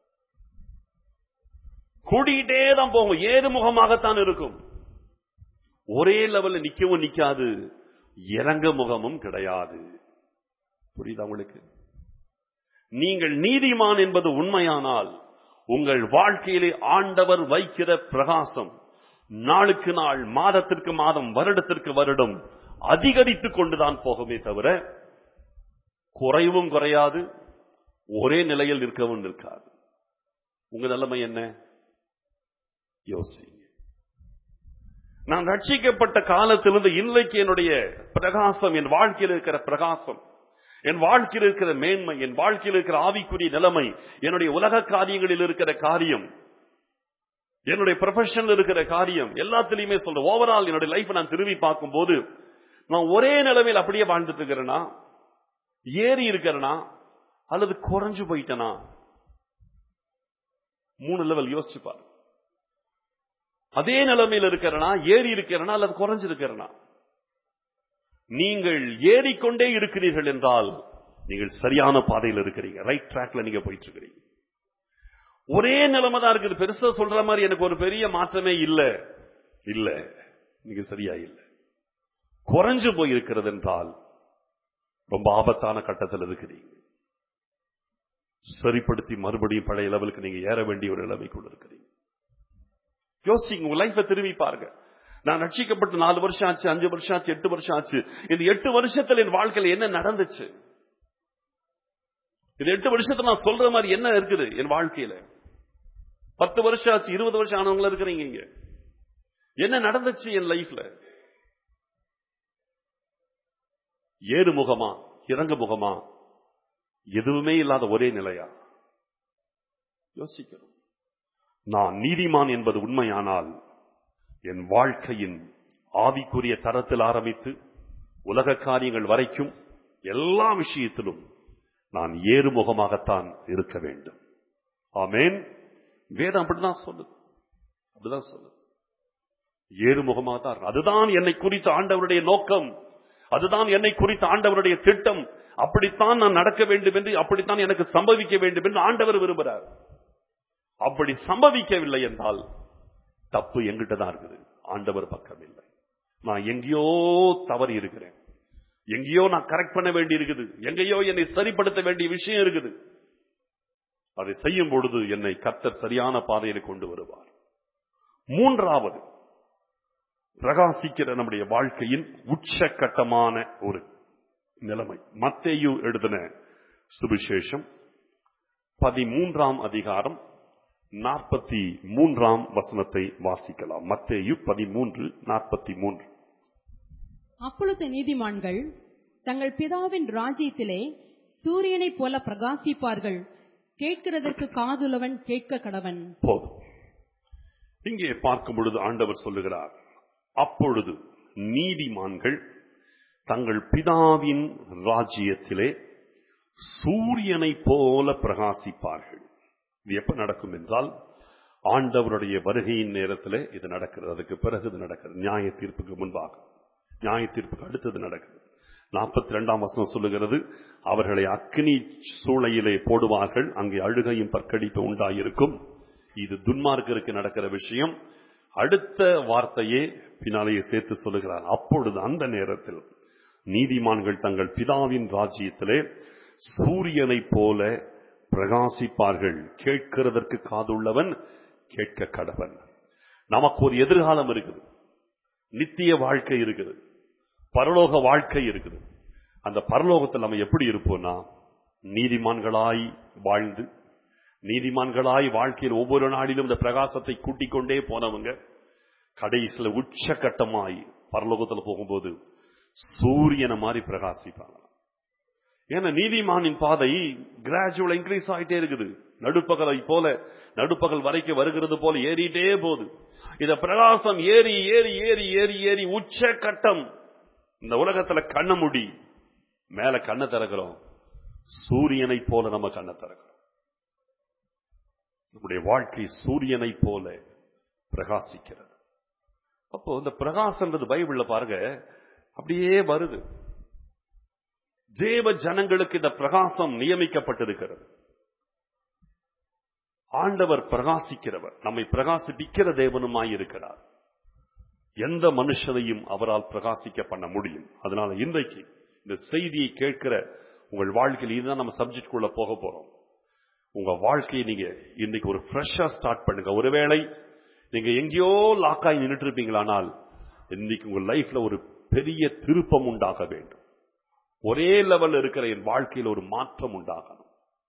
கூடிக்கிட்டே தான் போகும் ஏறுமுகமாகத்தான் இருக்கும் ஒரே லெவல்ல நிக்கவும் நிக்காது இறங்க முகமும் கிடையாது புரியுதா உங்களுக்கு நீங்கள் நீதிமான் என்பது உண்மையானால் உங்கள் வாழ்க்கையிலே ஆண்டவர் வைக்கிற பிரகாசம் நாளுக்கு நாள் மாதத்திற்கு மாதம் வருடத்திற்கு வருடம் அதிகரித்துக் கொண்டுதான் போகுமே தவிர குறைவும் குறையாது ஒரே நிலையில் இருக்கவும் நிற்காது உங்க நிலைமை என்ன யோசிங்க நான் ரட்சிக்கப்பட்ட காலத்திலிருந்து இன்றைக்கு என்னுடைய பிரகாசம் என் வாழ்க்கையில் இருக்கிற பிரகாசம் என் வாழ்க்கையில் இருக்கிற மேன்மை என் வாழ்க்கையில் இருக்கிற ஆவிக்குரிய நிலைமை என்னுடைய உலக காரியங்களில் இருக்கிற காரியம் என்னுடைய ப்ரொஃபஷனில் இருக்கிற காரியம் எல்லாத்திலையுமே சொல்றேன் ஓவரால் என்னுடைய லைஃப் நான் திரும்பி பார்க்கும் போது நான் ஒரே நிலைமையில் அப்படியே வாழ்ந்துட்டு இருக்கிறேனா ஏறி இருக்கிறேனா அல்லது குறைஞ்சு போயிட்டனா மூணு லெவல் யோசிச்சு பாரு அதே நிலைமையில் இருக்கிறனா ஏறி இருக்கிறனா அல்லது குறைஞ்சு இருக்கிறனா நீங்கள் ஏறிக்கொண்டே இருக்கிறீர்கள் என்றால் நீங்கள் சரியான பாதையில் இருக்கிறீங்க ரைட் ட்ராக்ல நீங்க போயிட்டு இருக்கிறீங்க ஒரே நிலைமை தான் இருக்குது பெருசா சொல்ற மாதிரி எனக்கு ஒரு பெரிய மாற்றமே இல்ல இல்ல நீங்க சரியா இல்ல குறைஞ்சு போயிருக்கிறது என்றால் ரொம்ப ஆபத்தான கட்டத்தில் இருக்கிறீங்க சரிப்படுத்தி மறுபடியும் பழைய லெவலுக்கு நீங்க ஏற வேண்டிய ஒரு நிலைமை கொண்டு இருக்கிறீங்க யோசிங்க உங்க லைஃபை திரும்பி பாருங்க நான் ரட்சிக்கப்பட்டு நாலு வருஷம் ஆச்சு அஞ்சு வருஷம் ஆச்சு எட்டு வருஷம் ஆச்சு இந்த எட்டு வருஷத்துல என் வாழ்க்கையில என்ன நடந்துச்சு இந்த எட்டு வருஷத்துல நான் சொல்ற மாதிரி என்ன இருக்குது என் வாழ்க்கையில பத்து வருஷம் ஆச்சு இருபது வருஷம் ஆனவங்கள இருக்கிறீங்க இங்க என்ன நடந்துச்சு என் லைஃப்ல ஏறு முகமா இறங்க முகமா எதுவுமே இல்லாத ஒரே நிலையா யோசிக்கணும் நான் நீதிமான் என்பது உண்மையானால் என் வாழ்க்கையின் ஆவிக்குரிய தரத்தில் ஆரம்பித்து உலக காரியங்கள் வரைக்கும் எல்லா விஷயத்திலும் நான் ஏறுமுகமாகத்தான் இருக்க வேண்டும் ஆமேன் வேதம் அப்படிதான் சொல்லுது அப்படிதான் சொல்லுது ஏறுமுகமாக தான் இருக்கும். அதுதான் என்னை குறித்த ஆண்டவருடைய நோக்கம் அதுதான் என்னை குறித்த ஆண்டவருடைய திட்டம் அப்படித்தான் நான் நடக்க வேண்டும் என்று அப்படித்தான் எனக்கு சம்பவிக்க வேண்டும் என்று ஆண்டவர் விரும்புகிறார் அப்படி சம்பவிக்கவில்லை என்றால் தப்பு எங்கிட்ட தான் இருக்குது ஆண்டவர் பக்கம் இல்லை நான் எங்கேயோ தவறி இருக்கிறேன் எங்கேயோ நான் கரெக்ட் பண்ண வேண்டி இருக்குது எங்கேயோ என்னை சரிப்படுத்த வேண்டிய விஷயம் இருக்குது அதை செய்யும் பொழுது என்னை கர்த்தர் சரியான பாதையில் கொண்டு வருவார் மூன்றாவது பிரகாசிக்கிற நம்முடைய வாழ்க்கையின் உச்சக்கட்டமான ஒரு நிலைமை மத்தேயு எழுதின சுவிசேஷம் பதிமூன்றாம் அதிகாரம் நாற்பத்தி மூன்றாம் வசனத்தை வாசிக்கலாம் மத்தேயு பதிமூன்று நாற்பத்தி மூன்று அப்பொழுது நீதிமான்கள் தங்கள் பிதாவின் ராஜ்யத்திலே சூரியனைப் போல பிரகாசிப்பார்கள் கேட்கிறதற்கு காதுள்ளவன் கேட்க கடவன் போதும் இங்கே பார்க்கும் பொழுது ஆண்டவர் சொல்லுகிறார் அப்பொழுது நீதிமான்கள் தங்கள் பிதாவின் ராஜ்யத்திலே சூரியனை போல பிரகாசிப்பார்கள் இது எப்ப நடக்கும் என்றால் ஆண்டவருடைய வருகையின் நேரத்திலே இது நடக்கிறது அதுக்கு பிறகு இது நடக்கிறது நியாய தீர்ப்புக்கு முன்பாக நியாய தீர்ப்புக்கு அடுத்தது நடக்குது நாற்பத்தி இரண்டாம் வசனம் சொல்லுகிறது அவர்களை அக்னி சூளையிலே போடுவார்கள் அங்கே அழுகையும் பற்கடிப்பு உண்டாயிருக்கும் இது துன்மார்க்கருக்கு நடக்கிற விஷயம் அடுத்த வார்த்தையே பின்னாலேயே சேர்த்து சொல்லுகிறார் அப்பொழுது அந்த நேரத்தில் நீதிமான்கள் தங்கள் பிதாவின் ராஜ்யத்திலே சூரியனைப் போல பிரகாசிப்பார்கள் கேட்கிறதற்கு காதுள்ளவன் கேட்க கடவன் நமக்கு ஒரு எதிர்காலம் இருக்குது நித்திய வாழ்க்கை இருக்குது பரலோக வாழ்க்கை இருக்குது அந்த பரலோகத்தில் நம்ம எப்படி இருப்போம்னா நீதிமான்களாய் வாழ்ந்து நீதிமான்களாய் வாழ்க்கையில் ஒவ்வொரு நாளிலும் இந்த பிரகாசத்தை கூட்டிக் கொண்டே போனவங்க கடைசியில உச்சகட்டமாய் பரலோகத்தில் போகும்போது சூரியனை மாதிரி பிரகாசிப்பாங்க ஏன்னா நீதிமானின் பாதை கிராஜுவல் இன்க்ரீஸ் ஆயிட்டே இருக்குது நடுப்பகலை போல நடுப்பகல் வரைக்கும் வருகிறது போல ஏறிட்டே போகுது இத பிரகாசம் ஏறி ஏறி ஏறி ஏறி ஏறி உச்ச கட்டம் இந்த உலகத்துல கண்ண முடி மேல கண்ணை திறக்கிறோம் சூரியனை போல நம்ம கண்ணை திறக்கிறோம் நம்முடைய வாழ்க்கை சூரியனை போல பிரகாசிக்கிறது அப்போ இந்த பிரகாசம்ன்றது பைபிள்ல பாருங்க அப்படியே வருது தேவ ஜனங்களுக்கு இந்த பிரகாசம் நியமிக்கப்பட்டிருக்கிறது ஆண்டவர் பிரகாசிக்கிறவர் நம்மை பிரகாசிப்பிக்கிற தேவனுமாய் இருக்கிறார் எந்த மனுஷனையும் அவரால் பிரகாசிக்க பண்ண முடியும் அதனால இன்றைக்கு இந்த செய்தியை கேட்கிற உங்கள் வாழ்க்கையில் இதுதான் நம்ம சப்ஜெக்ட் குள்ள போக போறோம் உங்க வாழ்க்கையை நீங்க இன்னைக்கு ஒரு ஃப்ரெஷ்ஷா ஸ்டார்ட் பண்ணுங்க ஒருவேளை நீங்க எங்கேயோ லாக்காய் நின்றுட்டு இருப்பீங்களானால் இன்னைக்கு உங்க லைஃப்ல ஒரு பெரிய திருப்பம் உண்டாக வேண்டும் ஒரே லெவல் இருக்கிற என் வாழ்க்கையில் ஒரு மாற்றம் உண்டாகணும்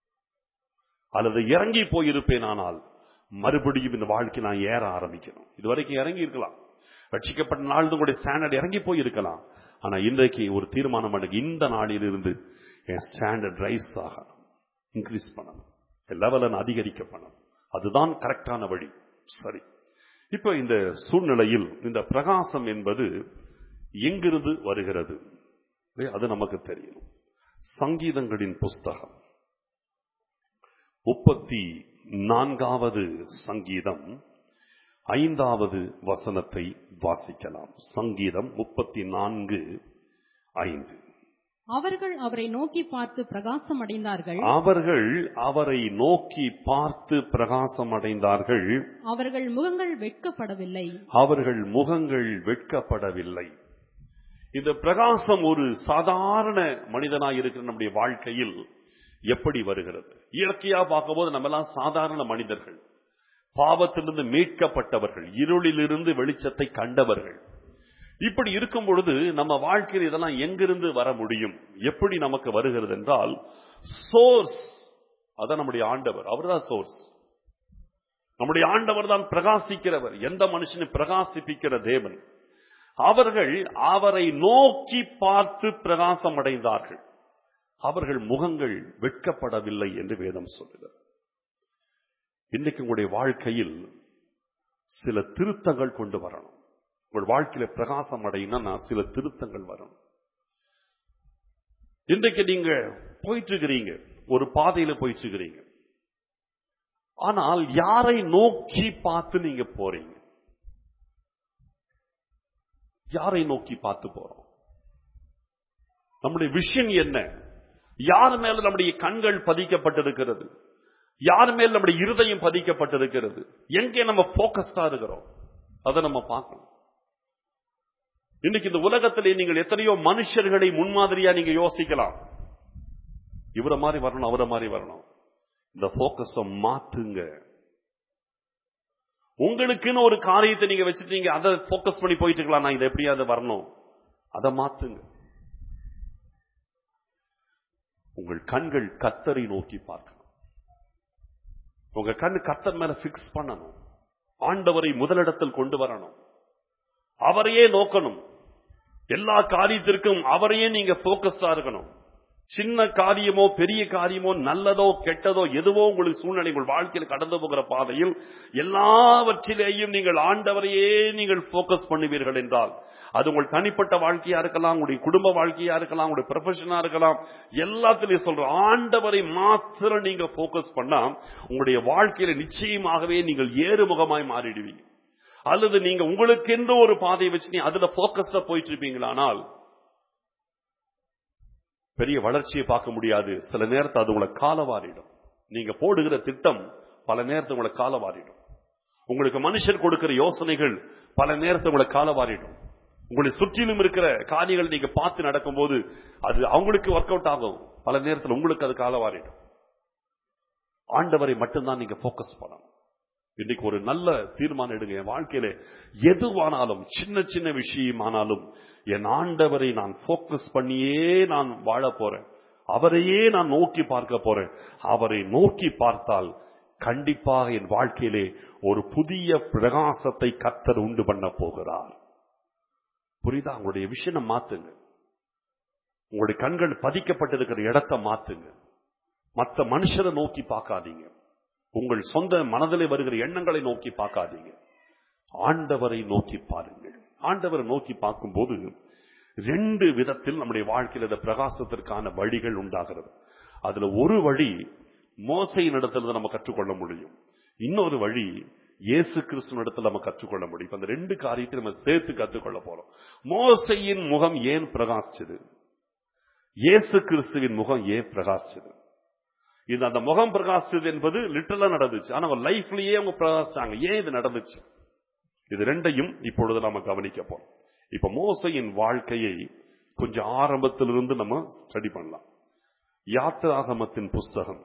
அல்லது இறங்கி போயிருப்பேன் ஆனால் மறுபடியும் இந்த வாழ்க்கை நான் ஏற ஆரம்பிக்கணும் இது வரைக்கும் இறங்கி இருக்கலாம் ரட்சிக்கப்பட்ட நாள் உங்களுடைய ஸ்டாண்டர்ட் இறங்கி போயிருக்கலாம் ஆனா இன்றைக்கு ஒரு தீர்மானம் பண்ணுங்க இந்த நாளில் இருந்து என் ஸ்டாண்டர்ட் ரைஸ் ஆகணும் இன்க்ரீஸ் பண்ணணும் லெவலை அதிகரிக்க பண்ணணும் அதுதான் கரெக்டான வழி சரி இப்போ இந்த சூழ்நிலையில் இந்த பிரகாசம் என்பது எங்கிருந்து வருகிறது அது நமக்கு தெரியும் சங்கீதங்களின் புஸ்தகம் முப்பத்தி நான்காவது சங்கீதம் ஐந்தாவது வசனத்தை வாசிக்கலாம் சங்கீதம் முப்பத்தி நான்கு ஐந்து அவர்கள் அவரை நோக்கி பார்த்து பிரகாசம் அடைந்தார்கள் அவர்கள் அவரை நோக்கி பார்த்து பிரகாசம் அடைந்தார்கள் அவர்கள் முகங்கள் வெட்கப்படவில்லை அவர்கள் முகங்கள் வெட்கப்படவில்லை இந்த பிரகாசம் ஒரு சாதாரண மனிதனாய் இருக்கிற நம்முடைய வாழ்க்கையில் எப்படி வருகிறது இயற்கையா பார்க்கும்போது நம்ம எல்லாம் சாதாரண மனிதர்கள் பாவத்திலிருந்து மீட்கப்பட்டவர்கள் இருளிலிருந்து வெளிச்சத்தை கண்டவர்கள் இப்படி இருக்கும் பொழுது நம்ம வாழ்க்கையில் இதெல்லாம் எங்கிருந்து வர முடியும் எப்படி நமக்கு வருகிறது என்றால் சோர்ஸ் அதான் நம்முடைய ஆண்டவர் அவர்தான் சோர்ஸ் நம்முடைய ஆண்டவர் தான் பிரகாசிக்கிறவர் எந்த மனுஷனை பிரகாசிப்பிக்கிற தேவன் அவர்கள் அவரை நோக்கி பார்த்து பிரகாசம் அடைந்தார்கள் அவர்கள் முகங்கள் வெட்கப்படவில்லை என்று வேதம் சொல்லுகிறது இன்னைக்கு உங்களுடைய வாழ்க்கையில் சில திருத்தங்கள் கொண்டு வரணும் உங்கள் வாழ்க்கையில பிரகாசம் அடையணும்னா சில திருத்தங்கள் வரும் இன்றைக்கு நீங்க போயிட்டு இருக்கிறீங்க ஒரு பாதையில போயிட்டு இருக்கிறீங்க ஆனால் யாரை நோக்கி பார்த்து நீங்க போறீங்க யாரை நோக்கி பார்த்து போறோம் நம்முடைய விஷன் என்ன யார் மேல நம்முடைய கண்கள் பதிக்கப்பட்டிருக்கிறது யார் மேல் நம்முடைய இருதயம் பதிக்கப்பட்டிருக்கிறது எங்கே நம்ம போக்கஸ்டா இருக்கிறோம் அதை நம்ம பார்க்கணும் இன்னைக்கு இந்த உலகத்திலே நீங்கள் எத்தனையோ மனுஷர்களை முன்மாதிரியா நீங்க யோசிக்கலாம் இவரை மாதிரி வரணும் அவரை மாதிரி வரணும் இந்த போக்கஸ மாத்துங்க உங்களுக்குன்னு ஒரு காரியத்தை நீங்க வச்சுட்டீங்க அதை போக்கஸ் பண்ணி போயிட்டு இருக்கலாம் நான் இதை எப்படியாவது வரணும் அதை மாத்துங்க உங்கள் கண்கள் கத்தரை நோக்கி பார்க்கணும் உங்க கண்ணு கத்தர் மேல பிக்ஸ் பண்ணணும் ஆண்டவரை முதலிடத்தில் கொண்டு வரணும் அவரையே நோக்கணும் எல்லா காரியத்திற்கும் அவரையே நீங்க போக்கஸ்டா இருக்கணும் சின்ன காரியமோ பெரிய காரியமோ நல்லதோ கெட்டதோ எதுவோ உங்களுக்கு சூழ்நிலை உங்கள் வாழ்க்கையில் கடந்து போகிற பாதையில் எல்லாவற்றிலேயும் நீங்கள் ஆண்டவரையே நீங்கள் போக்கஸ் பண்ணுவீர்கள் என்றால் அது உங்கள் தனிப்பட்ட வாழ்க்கையா இருக்கலாம் உங்களுடைய குடும்ப வாழ்க்கையா இருக்கலாம் உங்களுடைய ப்ரொஃபஷனா இருக்கலாம் எல்லாத்திலையும் சொல்றோம் ஆண்டவரை மாத்திரம் நீங்க போக்கஸ் பண்ணா உங்களுடைய வாழ்க்கையில நிச்சயமாகவே நீங்கள் ஏறுமுகமாய் மாறிடுவீங்க அல்லது நீங்க உங்களுக்கென்று ஒரு பாதையை வச்சு நீ அதுல போக்கஸ்டா போயிட்டு இருப்பீங்களானால் பெரிய வளர்ச்சியை பார்க்க முடியாது சில நேரத்தை அது உங்களை காலவாரிடும் நீங்க போடுகிற திட்டம் பல நேரத்தை உங்களை காலவாரிடும் உங்களுக்கு மனுஷர் கொடுக்கிற யோசனைகள் பல நேரத்தை உங்களை காலவாரிடும் உங்களை சுற்றிலும் இருக்கிற காரியங்கள் நீங்க பார்த்து நடக்கும்போது அது அவங்களுக்கு ஒர்க் அவுட் ஆகும் பல நேரத்தில் உங்களுக்கு அது காலவாரிடும் ஆண்டவரை மட்டும்தான் நீங்க போக்கஸ் பண்ணணும் இன்னைக்கு ஒரு நல்ல தீர்மானம் எடுங்க என் வாழ்க்கையில எதுவானாலும் சின்ன சின்ன விஷயமானாலும் என் ஆண்டவரை நான் போக்கஸ் பண்ணியே நான் வாழ போறேன் அவரையே நான் நோக்கி பார்க்க போறேன் அவரை நோக்கி பார்த்தால் கண்டிப்பாக என் வாழ்க்கையிலே ஒரு புதிய பிரகாசத்தை கத்தர் உண்டு பண்ண போகிறார் புரியுதா உங்களுடைய விஷயம் மாத்துங்க உங்களுடைய கண்கள் பதிக்கப்பட்டிருக்கிற இடத்தை மாத்துங்க மற்ற மனுஷரை நோக்கி பார்க்காதீங்க உங்கள் சொந்த மனதிலே வருகிற எண்ணங்களை நோக்கி பார்க்காதீங்க ஆண்டவரை நோக்கி பாருங்கள் ஆண்டவரை நோக்கி பார்க்கும்போது ரெண்டு விதத்தில் நம்முடைய வாழ்க்கையில் இந்த பிரகாசத்திற்கான வழிகள் உண்டாகிறது அதுல ஒரு வழி மோசையின் இடத்துல நம்ம கற்றுக்கொள்ள முடியும் இன்னொரு வழி இயேசு கிறிஸ்துவ இடத்துல நம்ம கற்றுக்கொள்ள முடியும் இப்ப அந்த ரெண்டு காரியத்தை நம்ம சேர்த்து கற்றுக்கொள்ள போறோம் மோசையின் முகம் ஏன் பிரகாசிச்சது இயேசு கிறிஸ்துவின் முகம் ஏன் பிரகாசிச்சது இது அந்த முகம் பிரகாசிச்சது என்பது லிட்டரலா நடந்துச்சு ஆனா அவங்க லைஃப்லயே அவங்க பிரகாசிச்சாங்க ஏன் இது நடந்துச்சு இது ரெண்டையும் இப்பொழுது நம்ம கவனிக்க போறோம் இப்ப மோசையின் வாழ்க்கையை கொஞ்சம் ஆரம்பத்திலிருந்து நம்ம ஸ்டடி பண்ணலாம் யாத்திராகமத்தின் புஸ்தகம்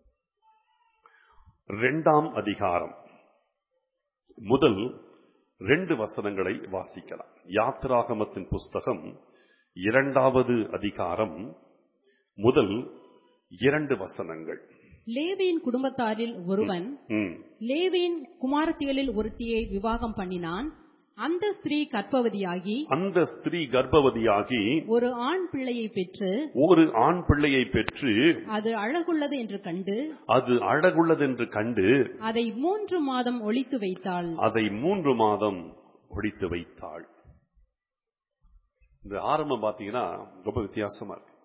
இரண்டாம் அதிகாரம் முதல் ரெண்டு வசனங்களை வாசிக்கலாம் யாத்திராகமத்தின் புஸ்தகம் இரண்டாவது அதிகாரம் முதல் இரண்டு வசனங்கள் லேவியின் குடும்பத்தாரில் ஒருவன் ம், லேவியின் குமாரத்திகளில் ஒருத்தியை விவாகம் பண்ணினான் அந்த ஸ்திரீ கர்ப்பவதியாகி அந்த ஸ்திரீ கர்ப்பவதியாகி ஒரு ஆண் பிள்ளையை பெற்று ஒரு ஆண் பிள்ளையை பெற்று அது அழகுள்ளது என்று கண்டு அது அழகுள்ளதென்று கண்டு அதை மூன்று மாதம் ஒளித்து வைத்தாள் அதை மூன்று மாதம் ஒழித்து வைத்தாள் இந்த ஆரம்பம் பாத்தீங்கன்னா ரொம்ப வித்தியாசமா இருக்கு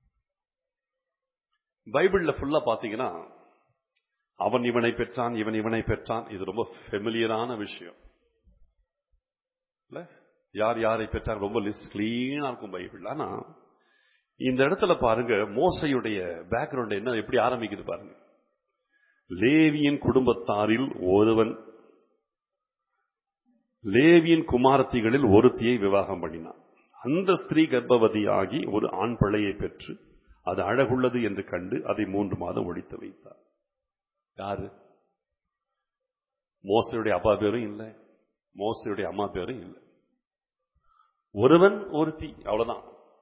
பைபிள்ல ஃபுல்லா பாத்தீங்கன்னா அவன் இவனை பெற்றான் இவன் இவனை பெற்றான் இது ரொம்ப ஃபெமிலியரான விஷயம் இல்ல யார் யாரை பெற்றார் ரொம்ப லிஸ்ட் கிளீனா இருக்கும் பைபிள் ஆனா இந்த இடத்துல பாருங்க மோசையுடைய பேக்ரவுண்ட் என்ன எப்படி ஆரம்பிக்குது பாருங்க லேவியின் குடும்பத்தாரில் ஒருவன் லேவியின் குமாரத்திகளில் ஒருத்தியை விவாகம் பண்ணினான் அந்த ஸ்திரீ கர்ப்பவதியாகி ஒரு ஆண் பிள்ளையை பெற்று அது அழகுள்ளது என்று கண்டு அதை மூன்று மாதம் ஒழித்து வைத்தார் யாரு மோசையுடைய அப்பா பேரும் இல்லை மோசையுடைய அம்மா பேரும் இல்லை ஒருவன் ஒருத்தி அவ்வளவுதான்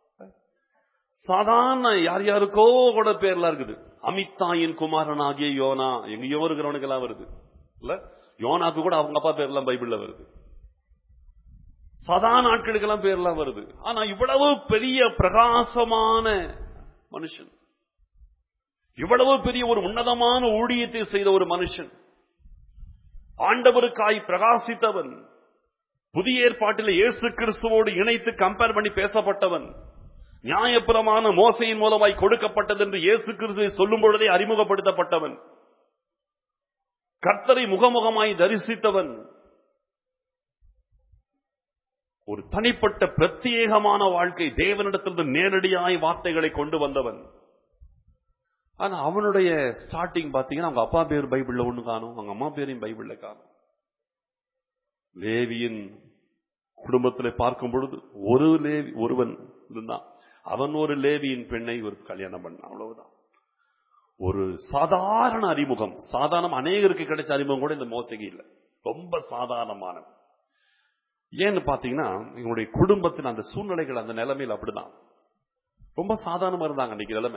சாதாரண யார் யாருக்கோ கூட பேர்லாம் இருக்குது அமித்தாயின் குமாரனாகிய யோனா எங்கேயோ இருக்கிறவனுக்கு எல்லாம் வருது இல்ல யோனாக்கு கூட அவங்க அப்பா பேர்லாம் பைபிள்ல வருது சாதாரண ஆட்களுக்கெல்லாம் பேர்லாம் வருது ஆனா இவ்வளவு பெரிய பிரகாசமான மனுஷன் இவ்வளவு பெரிய ஒரு உன்னதமான ஊழியத்தை செய்த ஒரு மனுஷன் ஆண்டவருக்காய் பிரகாசித்தவன் புதிய ஏற்பாட்டில் இயேசு கிறிஸ்துவோடு இணைத்து கம்பேர் பண்ணி பேசப்பட்டவன் நியாயப்பிரமான மோசையின் மூலமாய் கொடுக்கப்பட்டது என்று இயேசு கிறிஸ்துவை சொல்லும் பொழுதே அறிமுகப்படுத்தப்பட்டவன் கர்த்தரை முகமுகமாய் தரிசித்தவன் ஒரு தனிப்பட்ட பிரத்யேகமான வாழ்க்கை தேவனிடத்திலிருந்து நேரடியாய் வார்த்தைகளை கொண்டு வந்தவன் ஆனா அவனுடைய ஸ்டார்டிங் பாத்தீங்கன்னா அவங்க அப்பா பேர் பைபிள்ல ஒண்ணு காணும் அவங்க அம்மா பேரையும் பைபிள்ல காணும் லேவியின் குடும்பத்தில் பார்க்கும் பொழுது ஒரு லேவி ஒருவன் இருந்தான் அவன் ஒரு லேவியின் பெண்ணை ஒரு கல்யாணம் பண்ணான் அவ்வளவுதான் ஒரு சாதாரண அறிமுகம் சாதாரண அநேகருக்கு கிடைச்ச அறிமுகம் கூட இந்த மோசகி இல்லை ரொம்ப சாதாரணமான ஏன்னு பாத்தீங்கன்னா எங்களுடைய குடும்பத்தின் அந்த சூழ்நிலைகள் அந்த நிலைமையில் அப்படிதான் ரொம்ப சாதாரணமா இருந்தாங்க அன்னைக்கு நிலைமை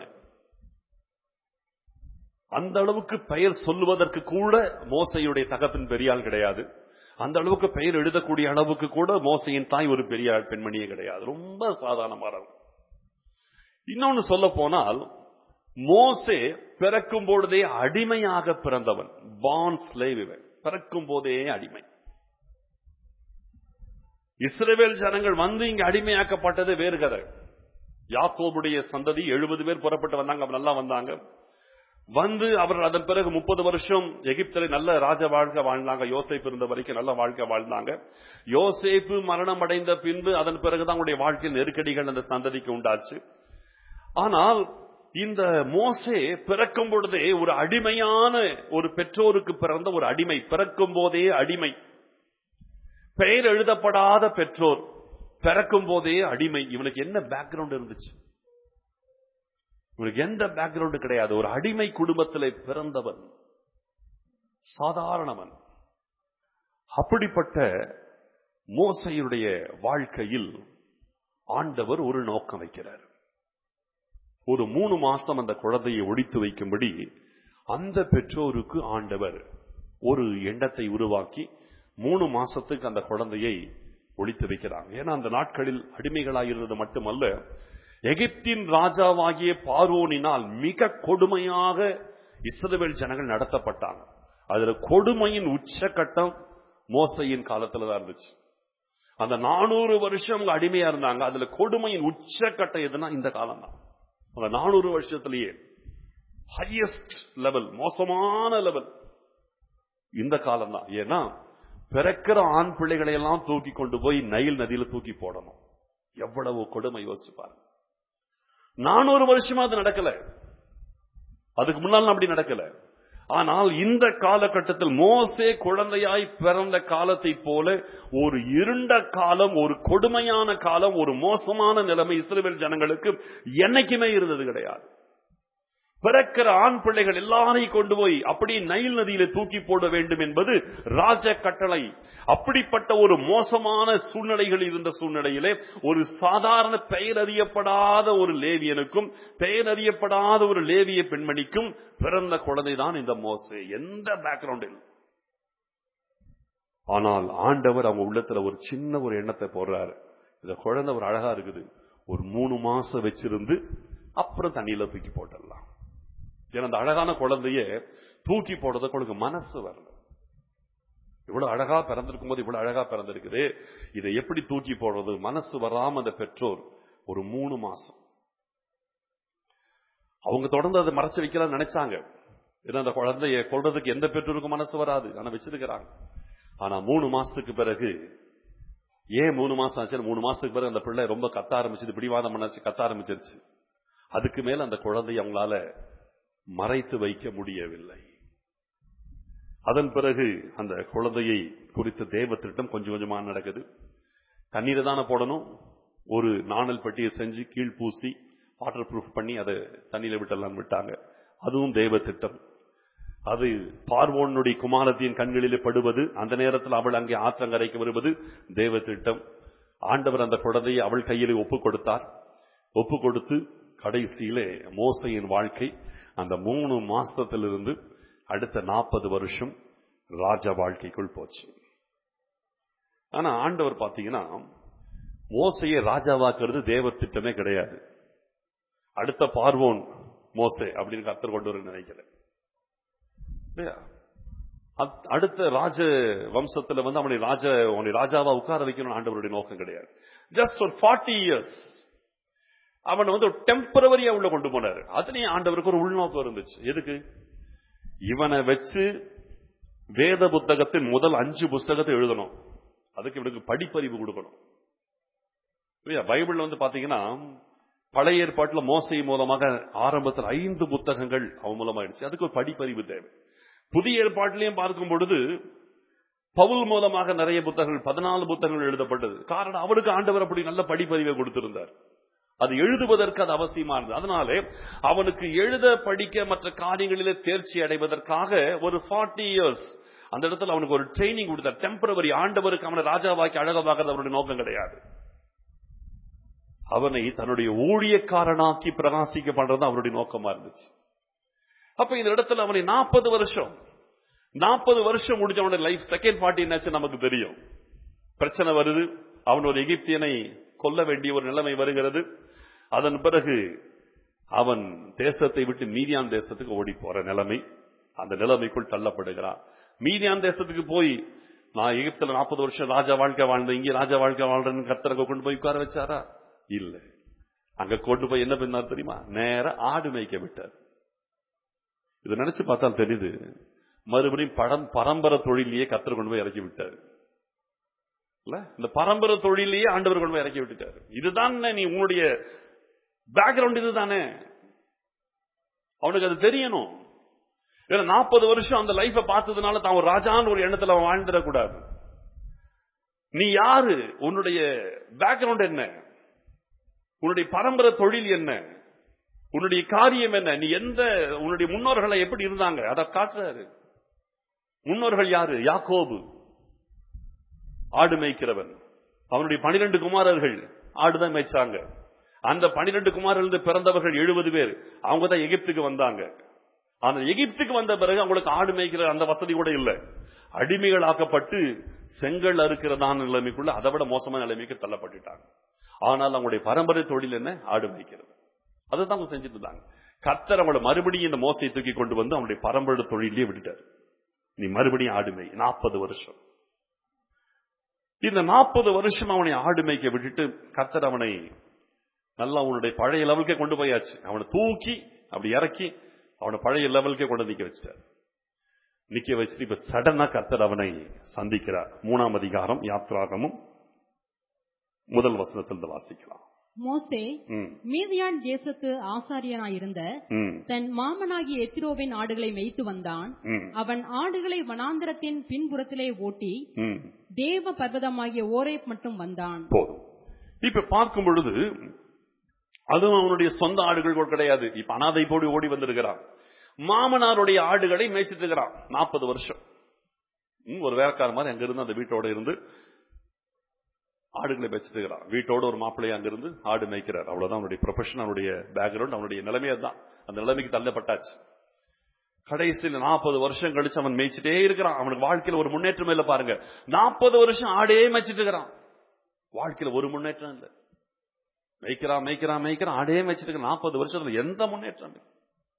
அந்த அளவுக்கு பெயர் சொல்லுவதற்கு கூட மோசையுடைய தகப்பின் பெரியாள் கிடையாது அந்த அளவுக்கு பெயர் எழுதக்கூடிய அளவுக்கு கூட மோசையின் தாய் ஒரு பெரிய பெண்மணியே கிடையாது ரொம்ப சாதாரணமானவன் இன்னொன்னு சொல்ல போனால் மோசே பிறக்கும் பொழுதே அடிமையாக பிறந்தவன் பான் ஸ்லேவ் இவன் பிறக்கும் போதே அடிமை இஸ்ரேவேல் ஜனங்கள் வந்து இங்க அடிமையாக்கப்பட்டது வேறு கதை யாக்கோபுடைய சந்ததி எழுபது பேர் புறப்பட்டு வந்தாங்க அவர் நல்லா வந்தாங்க வந்து அவர் அதன் பிறகு முப்பது வருஷம் எகிப்தில் நல்ல ராஜ வாழ்க்கை வாழ்ந்தாங்க யோசேப்பு இருந்த வரைக்கும் நல்ல வாழ்க்கை வாழ்ந்தாங்க யோசேப்பு மரணம் அடைந்த பின்பு அதன் பிறகுதான் அவங்களுடைய வாழ்க்கையில் நெருக்கடிகள் அந்த சந்ததிக்கு உண்டாச்சு ஆனால் இந்த மோசே பிறக்கும் பொழுதே ஒரு அடிமையான ஒரு பெற்றோருக்கு பிறந்த ஒரு அடிமை பிறக்கும் போதே அடிமை பெயர் எழுதப்படாத பெற்றோர் பிறக்கும் போதே அடிமை இவனுக்கு என்ன பேக்ரவுண்ட் இருந்துச்சு இவனுக்கு எந்த பேக்ரவுண்டு கிடையாது ஒரு அடிமை குடும்பத்தில் பிறந்தவன் சாதாரணவன் அப்படிப்பட்ட மோசையுடைய வாழ்க்கையில் ஆண்டவர் ஒரு நோக்கம் வைக்கிறார் ஒரு மூணு மாசம் அந்த குழந்தையை ஒழித்து வைக்கும்படி அந்த பெற்றோருக்கு ஆண்டவர் ஒரு எண்ணத்தை உருவாக்கி மூணு மாசத்துக்கு அந்த குழந்தையை ஒழித்து வைக்கிறாங்க ஏன்னா அந்த நாட்களில் அடிமைகளாயிருந்தது மட்டுமல்ல எகிப்தின் ராஜாவாகிய பார்வோனினால் மிக கொடுமையாக இஸ்ரவேல் ஜனங்கள் நடத்தப்பட்டாங்க அதுல கொடுமையின் உச்சகட்டம் மோசையின் காலத்துல தான் இருந்துச்சு அந்த நானூறு வருஷம் அவங்க அடிமையா இருந்தாங்க அதுல கொடுமையின் உச்சகட்டம் எதுனா இந்த காலம் தான் அந்த நானூறு வருஷத்திலேயே ஹையஸ்ட் லெவல் மோசமான லெவல் இந்த காலம் தான் ஏன்னா பிறக்கிற ஆண் பிள்ளைகளை எல்லாம் தூக்கி கொண்டு போய் நைல் நதியில தூக்கி போடணும் எவ்வளவு கொடுமை யோசிப்பார் நானூறு வருஷமா அது நடக்கல அதுக்கு முன்னால் அப்படி நடக்கல ஆனால் இந்த காலகட்டத்தில் மோசே குழந்தையாய் பிறந்த காலத்தை போல ஒரு இருண்ட காலம் ஒரு கொடுமையான காலம் ஒரு மோசமான நிலைமை இஸ்ரேல் ஜனங்களுக்கு என்னைக்குமே இருந்தது கிடையாது பிறக்கிற ஆண் பிள்ளைகள் எல்லாரையும் கொண்டு போய் அப்படி நைல் நதியில தூக்கி போட வேண்டும் என்பது ராஜ கட்டளை அப்படிப்பட்ட ஒரு மோசமான சூழ்நிலைகள் இருந்த சூழ்நிலையிலே ஒரு சாதாரண பெயர் அறியப்படாத ஒரு லேவியனுக்கும் பெயர் அறியப்படாத ஒரு லேவிய பெண்மணிக்கும் பிறந்த குழந்தைதான் இந்த மோசே எந்த பேக்ரவுண்டில் ஆனால் ஆண்டவர் அவங்க உள்ளத்துல ஒரு சின்ன ஒரு எண்ணத்தை போடுறாரு இந்த குழந்தை ஒரு அழகா இருக்குது ஒரு மூணு மாசம் வச்சிருந்து அப்புறம் தண்ணியில தூக்கி போட்டுடலாம் ஏன்னா அந்த அழகான குழந்தைய தூக்கி போடுறதுக்கு உனக்கு மனசு வரல இவ்வளவு அழகா பிறந்திருக்கும் போது இவ்வளவு அழகா பிறந்திருக்குது இதை எப்படி தூக்கி போடுறது மனசு வராம அந்த பெற்றோர் ஒரு மூணு மாசம் அவங்க தொடர்ந்து அதை மறைச்சு வைக்கலாம் நினைச்சாங்க ஏன்னா அந்த குழந்தைய கொள்றதுக்கு எந்த பெற்றோருக்கும் மனசு வராது ஆனா வச்சிருக்கிறாங்க ஆனா மூணு மாசத்துக்கு பிறகு ஏன் மூணு மாசம் ஆச்சு மூணு மாசத்துக்கு பிறகு அந்த பிள்ளை ரொம்ப கத்த ஆரம்பிச்சது பிடிவாதம் பண்ணாச்சு கத்த ஆரம்பிச்சிருச்சு அதுக்கு மேல அந்த குழந்தைய அவங்களால மறைத்து வைக்க முடியவில்லை அதன் பிறகு அந்த குழந்தையை குறித்த தேவ திட்டம் கொஞ்சம் கொஞ்சமா நடக்குது தண்ணீரை தானே போடணும் ஒரு நாணல் பெட்டியை செஞ்சு கீழ் பூசி வாட்டர் ப்ரூஃப் பண்ணி அதை தண்ணியில விட்டெல்லாம் விட்டாங்க அதுவும் தெய்வ திட்டம் அது பார்வோனுடைய குமாரத்தின் கண்களிலே படுவது அந்த நேரத்தில் அவள் அங்கே ஆற்றங்கரைக்கு வருவது தேவ திட்டம் ஆண்டவர் அந்த குழந்தையை அவள் கையிலே ஒப்பு கொடுத்தார் ஒப்பு கொடுத்து கடைசியிலே மோசையின் வாழ்க்கை அந்த மூணு மாசத்திலிருந்து அடுத்த நாற்பது வருஷம் ராஜ வாழ்க்கைக்குள் போச்சு ஆனா ஆண்டவர் பாத்தீங்கன்னா மோசையை ராஜாவாக்குறது தேவ திட்டமே கிடையாது அடுத்த பார்வோன் மோசே அப்படின்னு கத்தர் கொண்டு வர நினைக்கிறேன் இல்லையா அத்- அடுத்த ராஜ வம்சத்துல வந்து அவனை ராஜ அவனை ராஜாவா உட்கார வைக்கணும் ஆண்டவருடைய நோக்கம் கிடையாது ஜஸ்ட் ஒரு ஃபார்ட்டி இயர்ஸ் அவனை வந்து ஒரு டெம்பரவரியா உள்ள கொண்டு போனாரு அதுலயும் ஆண்டவருக்கு ஒரு உள்நோக்கம் இருந்துச்சு எதுக்கு இவனை வச்சு வேத புத்தகத்தின் முதல் அஞ்சு புஸ்தகத்தை எழுதணும் அதுக்கு இவனுக்கு படிப்பறிவு கொடுக்கணும் இல்லையா? பைபிள்ல வந்து பாத்தீங்கன்னா பழைய ஏற்பாட்டுல மோசை மூலமாக ஆரம்பத்தில் ஐந்து புத்தகங்கள் அவன் மூலமாயிடுச்சு அதுக்கு ஒரு படிப்பறிவு தேவை புதிய ஏற்பாட்டிலையும் பார்க்கும் பொழுது பவுல் மூலமாக நிறைய புத்தகங்கள் பதினாலு புத்தகங்கள் எழுதப்பட்டது காரணம் அவருக்கு ஆண்டவர் அப்படி நல்ல படிப்பறிவை கொடுத்திருந்தார் அது எழுதுவதற்கு அது அவசியமா இருந்தது அதனாலே அவனுக்கு எழுத படிக்க மற்ற காரியங்களிலே தேர்ச்சி அடைவதற்காக ஒரு ஃபார்ட்டி இயர்ஸ் அந்த இடத்துல அவனுக்கு ஒரு ட்ரைனிங் கொடுத்தார் டெம்பரவரி ஆண்டவருக்கு அவனை ராஜாவாக்கி அழகவாக்குறது அவருடைய நோக்கம் கிடையாது அவனை தன்னுடைய ஊழியக்காரனாக்கி பிரகாசிக்க பண்றது அவருடைய நோக்கமா இருந்துச்சு அப்ப இந்த இடத்துல அவனை நாற்பது வருஷம் நாற்பது வருஷம் முடிஞ்ச அவனுடைய லைஃப் செகண்ட் பார்ட்டி என்னாச்சு நமக்கு தெரியும் பிரச்சனை வருது அவன் ஒரு எகிப்தியனை கொல்ல வேண்டிய ஒரு நிலைமை வருகிறது அதன் பிறகு அவன் தேசத்தை விட்டு மீதியான் தேசத்துக்கு ஓடி போற நிலைமை அந்த நிலைமைக்குள் தள்ளப்படுகிறான் மீதியான் தேசத்துக்கு போய் நான் எகிப்துல நாற்பது வருஷம் ராஜா வாழ்க்கை வாழ்ந்தேன் இங்கே ராஜா வாழ்க்கை வாழ்றேன்னு கர்த்தரங்க கொண்டு போய் உட்கார வச்சாரா இல்ல அங்க கொண்டு போய் என்ன பண்ணார் தெரியுமா நேர ஆடு மேய்க்க விட்டார் இதை நினைச்சு பார்த்தால் தெரியுது மறுபடியும் படம் பரம்பரை தொழிலையே கத்தர் கொண்டு போய் இறக்கி விட்டார் இல்ல இந்த பரம்பரை தொழிலையே ஆண்டவர் கொண்டு போய் இறக்கி விட்டுட்டாரு இதுதான் நீ உன்னுடைய பேக்ரவுண்ட் இதுதானே அவனுக்கு அது தெரியணும் ஏன்னா நாற்பது வருஷம் அந்த லைஃப பார்த்ததுனால தான் ஒரு ராஜான்னு ஒரு எண்ணத்துல அவன் வாழ்ந்துடக்கூடாது நீ யாரு உன்னுடைய பேக்ரவுண்ட் என்ன உன்னுடைய பரம்பரை தொழில் என்ன உன்னுடைய காரியம் என்ன நீ எந்த உன்னுடைய முன்னோர்களை எப்படி இருந்தாங்க அதை காட்டுறாரு முன்னோர்கள் யாரு யாக்கோபு ஆடு மேய்க்கிறவன் அவனுடைய பனிரெண்டு குமாரர்கள் ஆடுதான் மேய்ச்சாங்க அந்த பனிரெண்டு குமாரர்கள் பிறந்தவர்கள் எழுபது பேர் அவங்க தான் எகிப்துக்கு வந்தாங்க ஆனா எகிப்துக்கு வந்த பிறகு அவங்களுக்கு ஆடு மேய்க்கிற அந்த வசதி கூட இல்ல அடிமைகள் ஆக்கப்பட்டு செங்கல் அறுக்கிறதான நிலைமைக்குள்ள அதை விட மோசமான நிலைமைக்கு தள்ளப்பட்டுட்டாங்க ஆனால் அவங்களுடைய பரம்பரை தொழில் என்ன ஆடு மேய்க்கிறது அதுதான் அவங்க செஞ்சுட்டு இருந்தாங்க கர்த்தர் அவங்கள மறுபடியும் இந்த மோசையை தூக்கி கொண்டு வந்து அவனுடைய பரம்பரை தொழிலே விட்டுட்டார் நீ மறுபடியும் ஆடு மேய் நாற்பது வருஷம் இந்த நாற்பது வருஷம் அவனை ஆடு மேய்க்க விட்டுட்டு கர்த்தர் அவனை நல்லா அவனுடைய பழைய லெவலுக்கே கொண்டு போயாச்சு அவனை தூக்கி அப்படி இறக்கி அவனை பழைய லெவலுக்கே கொண்டு நிக்க வச்சிட்டார் நிக்க வச்சுட்டு இப்ப சடனா கர்த்தர் அவனை சந்திக்கிறார் மூணாம் அதிகாரம் யாத்ராகமும் முதல் வசனத்திலிருந்து வாசிக்கலாம் மோசே ம், மீதியான் தேசத்து ஆசாரியனாயிருந்த ம், தன் மாமனாகிய எத்திரோவின் ஆடுகளை மேய்த்து வந்தான் ம், அவன் ஆடுகளை வனாந்தரத்தின் பின்புறத்திலே ஓட்டி ம். தேவ பர்வதமாகிய ஓரேப் மட்டும் வந்தான் போதும் இப்ப பார்க்கும் பொழுது அதுவும் அவனுடைய சொந்த ஆடுகள் கூட கிடையாது இப்ப அனாதை போடி ஓடி வந்திருக்கிறான் மாமனாருடைய ஆடுகளை மேய்ச்சிட்டு இருக்கிறான் நாற்பது வருஷம் ம், ஒரு வேலைக்கார மாதிரி அங்க இருந்து அந்த வீட்டோட இருந்து ஆடுகளை மேய்ச்சிட்டு இருக்கிறான் வீட்டோட ஒரு மாப்பிள்ளையை அங்க இருந்து ஆடு மேய்க்கிறார் அவ்வளவுதான் அவனுடைய ப்ரொஃபஷன் அவனுடைய பேக்ரவுண்ட் அவனுடைய நிலைமையே தான் அந்த நிலைமைக்கு தள்ளப்பட்டாச்சு கடைசியில் நாற்பது வருஷம் கழிச்சு அவன் மேய்ச்சிட்டே இருக்கிறான் அவனுக்கு வாழ்க்கையில ஒரு முன்னேற்றம் இல்ல பாருங்க நாற்பது வருஷம் ஆடே மேய்ச்சிட்டு இருக்கிறான் வாழ்க்கையில ஒரு முன்னேற்றம் இல்ல மேய்க்கிறான் மேய்க்கிறான் மேய்க்கிறான் ஆடே மேய்ச்சிட்டு இருக்கான் நாற்பது வருஷத்துல எந்த முன்னேற்றம் இல்லை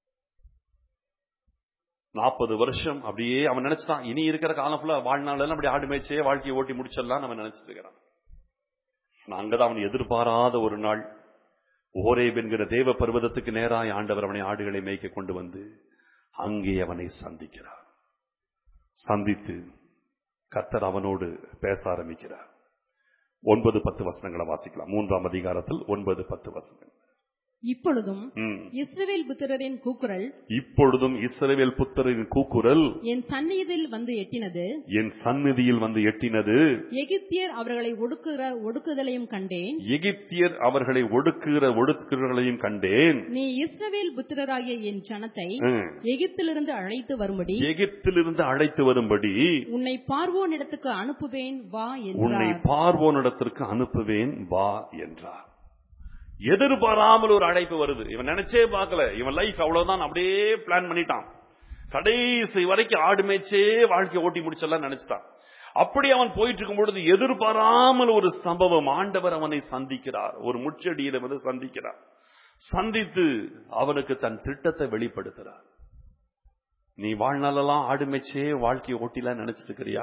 நாற்பது வருஷம் அப்படியே அவன் நினைச்சான் இனி இருக்கிற காலம் ஃபுல்லா வாழ்நாள் எல்லாம் அப்படி ஆடு மேய்ச்சே வாழ்க்கையை ஓட்டி முடிச்சிடலாம் அவன் நினைச்சிட்டு இருக்கிறான் ஆனா அங்கதான் அவன் எதிர்பாராத ஒரு நாள் ஓரேப் என்கிற தேவ பர்வதத்துக்கு நேராய் ஆண்டவர் அவனை ஆடுகளை மேய்க்க கொண்டு வந்து அங்கே அவனை சந்திக்கிறார் சந்தித்து கர்த்தர் அவனோடு பேச ஆரம்பிக்கிறார் ஒன்பது பத்து வசனங்களை வாசிக்கலாம் மூன்றாம் அதிகாரத்தில் ஒன்பது பத்து வசனங்கள் இப்பொழுதும் ம். இஸ்ரவேல் புத்திரரின் கூக்குரல் இப்பொழுதும் இஸ்ரவேல் புத்தரின் கூக்குரல் என் சந்நிதியில் வந்து எட்டினது என் சந்நிதியில் வந்து எட்டினது எகிப்தியர் அவர்களை ஒடுக்குகிற ஒடுக்குதலையும் கண்டேன் எகிப்தியர் அவர்களை ஒடுக்குகிற ஒடுக்குகிறளையும் கண்டேன் நீ இஸ்ரவேல் புத்திரராகிய என் ஜனத்தை ம். எகிப்திலிருந்து அழைத்து வரும்படி எகிப்திலிருந்து அழைத்து வரும்படி உன்னை பார்வோனிடத்துக்கு அனுப்புவேன் வா உன்னை என்றார் பார்வோனிடத்திற்கு அனுப்புவேன் வா என்றார் எதிர்பாராமல் ஒரு அழைப்பு வருது இவன் நினைச்சே பார்க்கல இவன் லைஃப் அவ்வளவுதான் அப்படியே பிளான் பண்ணிட்டான் கடைசி வரைக்கும் ஆடு மேய்ச்சே வாழ்க்கை ஓட்டி முடிச்செல்லாம் நினைச்சிட்டான் அப்படி அவன் போயிட்டு இருக்கும் பொழுது எதிர்பாராமல் ஒரு சம்பவம் ஆண்டவர் அவனை சந்திக்கிறார் ஒரு முச்செடியில வந்து சந்திக்கிறார் சந்தித்து அவனுக்கு தன் திட்டத்தை வெளிப்படுத்துறார் நீ வாழ்நாளெல்லாம் ஆடு மேய்ச்சே வாழ்க்கையை ஓட்டிலாம் நினைச்சிட்டு இருக்கிறியா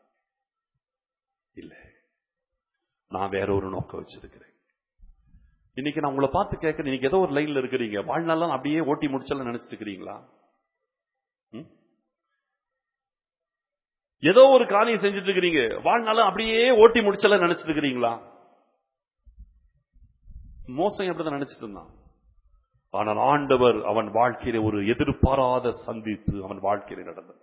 இல்ல நான் வேற ஒரு நோக்கம் வச்சிருக்கிறேன் இன்னைக்கு நான் உங்களை பார்த்து கேட்கிறேன் இன்னைக்கு ஏதோ ஒரு லைன்ல இருக்கிறீங்க வாழ்நாளெல்லாம் அப்படியே ஓட்டி முடிச்சலாம் நினைச்சிட்டு இருக்கிறீங்களா ம்? ஏதோ ஒரு காரியம் செஞ்சுட்டு இருக்கிறீங்க வாழ்நாளம் அப்படியே ஓட்டி முடிச்சலாம் நினைச்சிட்டு இருக்கிறீங்களா மோசம் அப்படிதான் நினைச்சிட்டு இருந்தான் ஆனால் ஆண்டவர் அவன் வாழ்க்கையில ஒரு எதிர்பாராத சந்திப்பு அவன் வாழ்க்கையில நடந்தது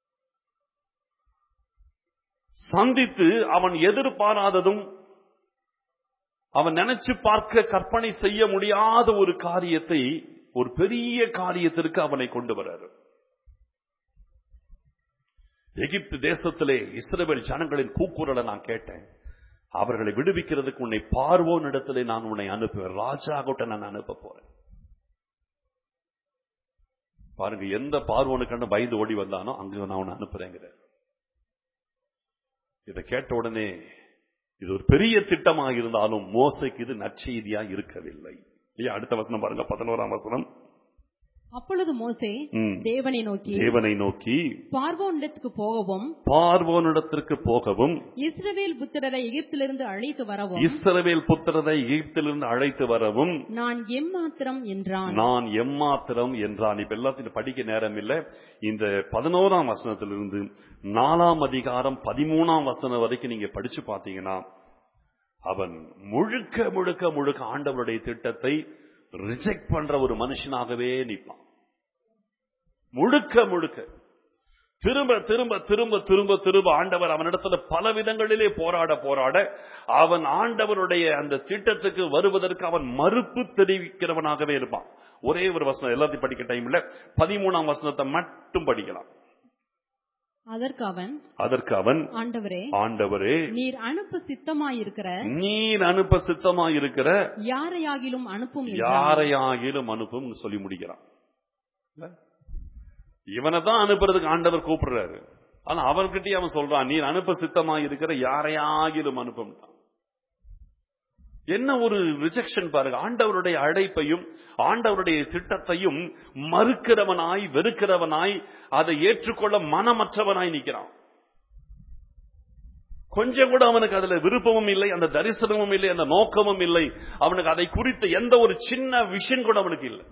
சந்தித்து அவன் எதிர்பாராததும் அவன் நினைச்சு பார்க்க கற்பனை செய்ய முடியாத ஒரு காரியத்தை ஒரு பெரிய காரியத்திற்கு அவனை கொண்டு வராரு எகிப்து தேசத்திலே இஸ்ரவேல் ஜனங்களின் கூக்குரலை நான் கேட்டேன் அவர்களை விடுவிக்கிறதுக்கு உன்னை பார்வோன் இடத்திலே நான் உன்னை அனுப்புவேன் ராஜா கிட்ட நான் அனுப்ப போறேன் பாருங்க எந்த பார்வோனுக்கு பயந்து ஓடி வந்தானோ அங்க நான் உன்னை அனுப்புறேங்கிற இதை கேட்ட உடனே இது ஒரு பெரிய திட்டமாக இருந்தாலும் மோசைக்கு இது நற்செய்தியா இருக்கவில்லை இல்லையா அடுத்த வசனம் பாருங்க பதினோராம் வசனம் அப்பொழுது மோசே ம். தேவனை நோக்கி தேவனை நோக்கி பார்வோனிடத்துக்கு போகவும் பார்வோனிடத்திற்கு போகவும் இஸ்ரவேல் புத்திரரை எகிப்திலிருந்து அழைத்து வரவும் இஸ்ரவேல் புத்திரரை எகிப்திலிருந்து அழைத்து வரவும் நான் எம்மாத்திரம் என்றான் நான் எம்மாத்திரம் என்றான் இப்ப எல்லாத்தையும் படிக்க நேரம் இல்ல இந்த பதினோராம் வசனத்திலிருந்து நாலாம் அதிகாரம் பதிமூணாம் வசனம் வரைக்கும் நீங்க படிச்சு பாத்தீங்கன்னா அவன் முழுக்க முழுக்க முழுக்க ஆண்டவருடைய திட்டத்தை ரிஜெக்ட் பண்ற ஒரு மனுஷனாகவே நிற்பான் முழுக்க முழுக்க திரும்ப திரும்ப திரும்ப திரும்ப திரும்ப ஆண்டவர் அவனிடத்துல பல விதங்களிலே போராட போராட அவன் ஆண்டவருடைய அந்த திட்டத்துக்கு வருவதற்கு அவன் மறுப்பு தெரிவிக்கிறவனாகவே இருப்பான் ஒரே ஒரு வசனம் எல்லாத்தையும் படிக்க டைம் இல்ல பதிமூணாம் வசனத்தை மட்டும் படிக்கலாம் அதற்கு அவன் அதற்கு அவன் ஆண்டவரே ஆண்டவரே நீர் அனுப்ப சித்தமாயிருக்கிற நீர் அனுப்ப சித்தமா இருக்கிற யாரையாகிலும் அனுப்பும் என்றான். யாரையாகிலும் அனுப்பும் சொல்லி முடிக்கிறான் இவனை தான் அனுப்புறதுக்கு ஆண்டவர் கூப்பிடுறாரு ஆனா அவர்கிட்டயே அவன் சொல்றான் நீர் அனுப்ப சித்தமா இருக்கிற யாரையாகிலும் அனுப்பும்ட்டான் என்ன ஒரு ரிஜெக்ஷன் பாருங்க ஆண்டவருடைய அழைப்பையும் ஆண்டவருடைய திட்டத்தையும் மறுக்கிறவனாய் வெறுக்கிறவனாய் அதை ஏற்றுக்கொள்ள மனமற்றவனாய் நிற்கிறான் கொஞ்சம் கூட அவனுக்கு அதுல விருப்பமும் இல்லை அந்த தரிசனமும் இல்லை அந்த நோக்கமும் இல்லை அவனுக்கு அதை குறித்த எந்த ஒரு சின்ன விஷயம் கூட அவனுக்கு இல்லை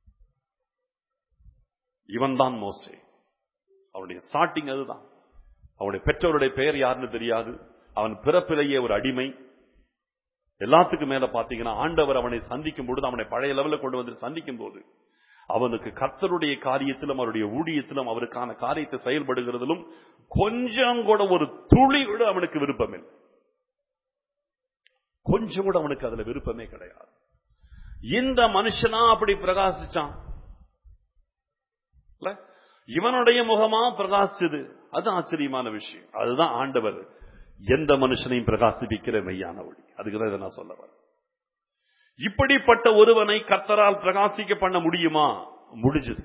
இவன் தான் மோசே அவனுடைய ஸ்டார்டிங் அதுதான் அவனுடைய பெற்றோருடைய பெயர் யாருன்னு தெரியாது அவன் பிறப்பிலேயே ஒரு அடிமை எல்லாத்துக்கும் மேல பாத்தீங்கன்னா ஆண்டவர் அவனை சந்திக்கும் பொழுது அவனை பழைய லெவலில் கொண்டு வந்து சந்திக்கும் போது அவனுக்கு கர்த்தருடைய காரியத்திலும் அவருடைய ஊழியத்திலும் அவருக்கான காரியத்தை செயல்படுகிறதிலும் கொஞ்சம் கூட ஒரு துளி கூட அவனுக்கு விருப்பம் இல்லை கொஞ்சம் கூட அவனுக்கு அதுல விருப்பமே கிடையாது இந்த மனுஷனா அப்படி பிரகாசிச்சான் இல்ல? இவனுடைய முகமா பிரகாசிச்சது அது ஆச்சரியமான விஷயம் அதுதான் ஆண்டவர் எந்த மனுஷனையும் பிரகாசிப்பிக்கிற மெய்யான ஒளி அதுக்குதான் இதை நான் சொல்ல வரேன் இப்படிப்பட்ட ஒருவனை கர்த்தரால் பிரகாசிக்க பண்ண முடியுமா முடிஞ்சது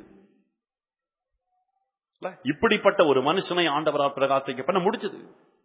இல்ல? இப்படிப்பட்ட ஒரு மனுஷனை ஆண்டவரால் பிரகாசிக்க பண்ண முடிஞ்சது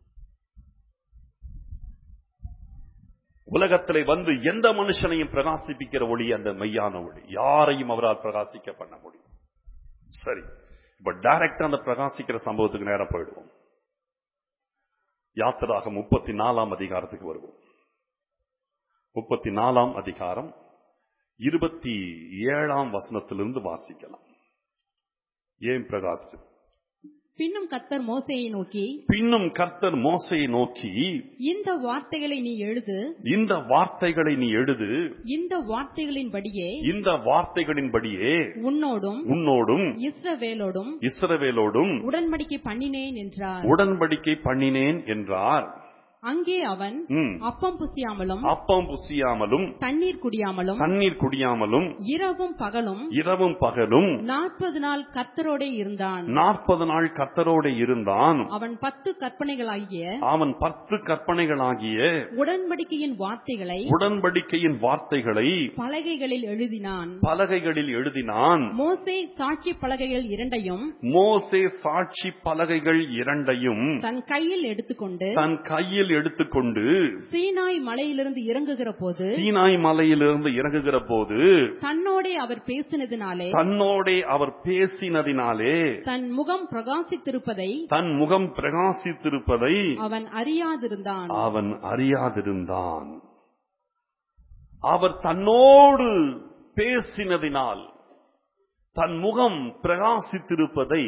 உலகத்திலே வந்து எந்த மனுஷனையும் பிரகாசிப்பிக்கிற ஒளி அந்த மெய்யான ஒளி யாரையும் அவரால் பிரகாசிக்க பண்ண முடியும் சரி இப்ப டைரக்டா அந்த பிரகாசிக்கிற சம்பவத்துக்கு நேரம் போயிடுவோம் யாத்திராக முப்பத்தி நாலாம் அதிகாரத்துக்கு வருவோம் முப்பத்தி நாலாம் அதிகாரம் இருபத்தி ஏழாம் வசனத்திலிருந்து வாசிக்கலாம் ஏன் பிரகாஷ் பின்னும் கத்தர் மோசேயை நோக்கி பின்னும் கர்த்தர் மோசையை நோக்கி இந்த வார்த்தைகளை நீ எழுது இந்த வார்த்தைகளை நீ எழுது இந்த வார்த்தைகளின்படியே இந்த வார்த்தைகளின்படியே உன்னோடும் உன்னோடும் இஸ்ரவேலோடும் இஸ்ரவேலோடும் உடன்படிக்கை பண்ணினேன் என்றார் உடன்படிக்கை பண்ணினேன் என்றார் அங்கே அவன் ம். அப்பம் புசியாமலும் அப்பம் புசியாமலும் தண்ணீர் குடியாமலும் தண்ணீர் குடியாமலும் இரவும் பகலும் இரவும் பகலும் நாற்பது நாள் கர்த்தரோடே இருந்தான் நாற்பது நாள் கத்தரோடு இருந்தான் அவன் பத்து கற்பனைகளாகிய அவன் பத்து கற்பனைகளாகிய உடன்படிக்கையின் வார்த்தைகளை உடன்படிக்கையின் வார்த்தைகளை பலகைகளில் எழுதினான் பலகைகளில் எழுதினான் மோசே சாட்சி பலகைகள் இரண்டையும் மோசே சாட்சி பலகைகள் இரண்டையும் தன் கையில் எடுத்துக்கொண்டு தன் கையில் எடுத்துக்கொண்டு சீனாய் மலையிலிருந்து இறங்குகிற போது சீனாய் மலையிலிருந்து இறங்குகிற போது தன்னோடே அவர் பேசினதினாலே தன்னோடே அவர் பேசினதினாலே தன் முகம் பிரகாசித்திருப்பதை தன் முகம் பிரகாசித்திருப்பதை அவன் அறியாதிருந்தான் அவன் அறியாதிருந்தான் அவர் தன்னோடு பேசினதினால் தன் முகம் பிரகாசித்திருப்பதை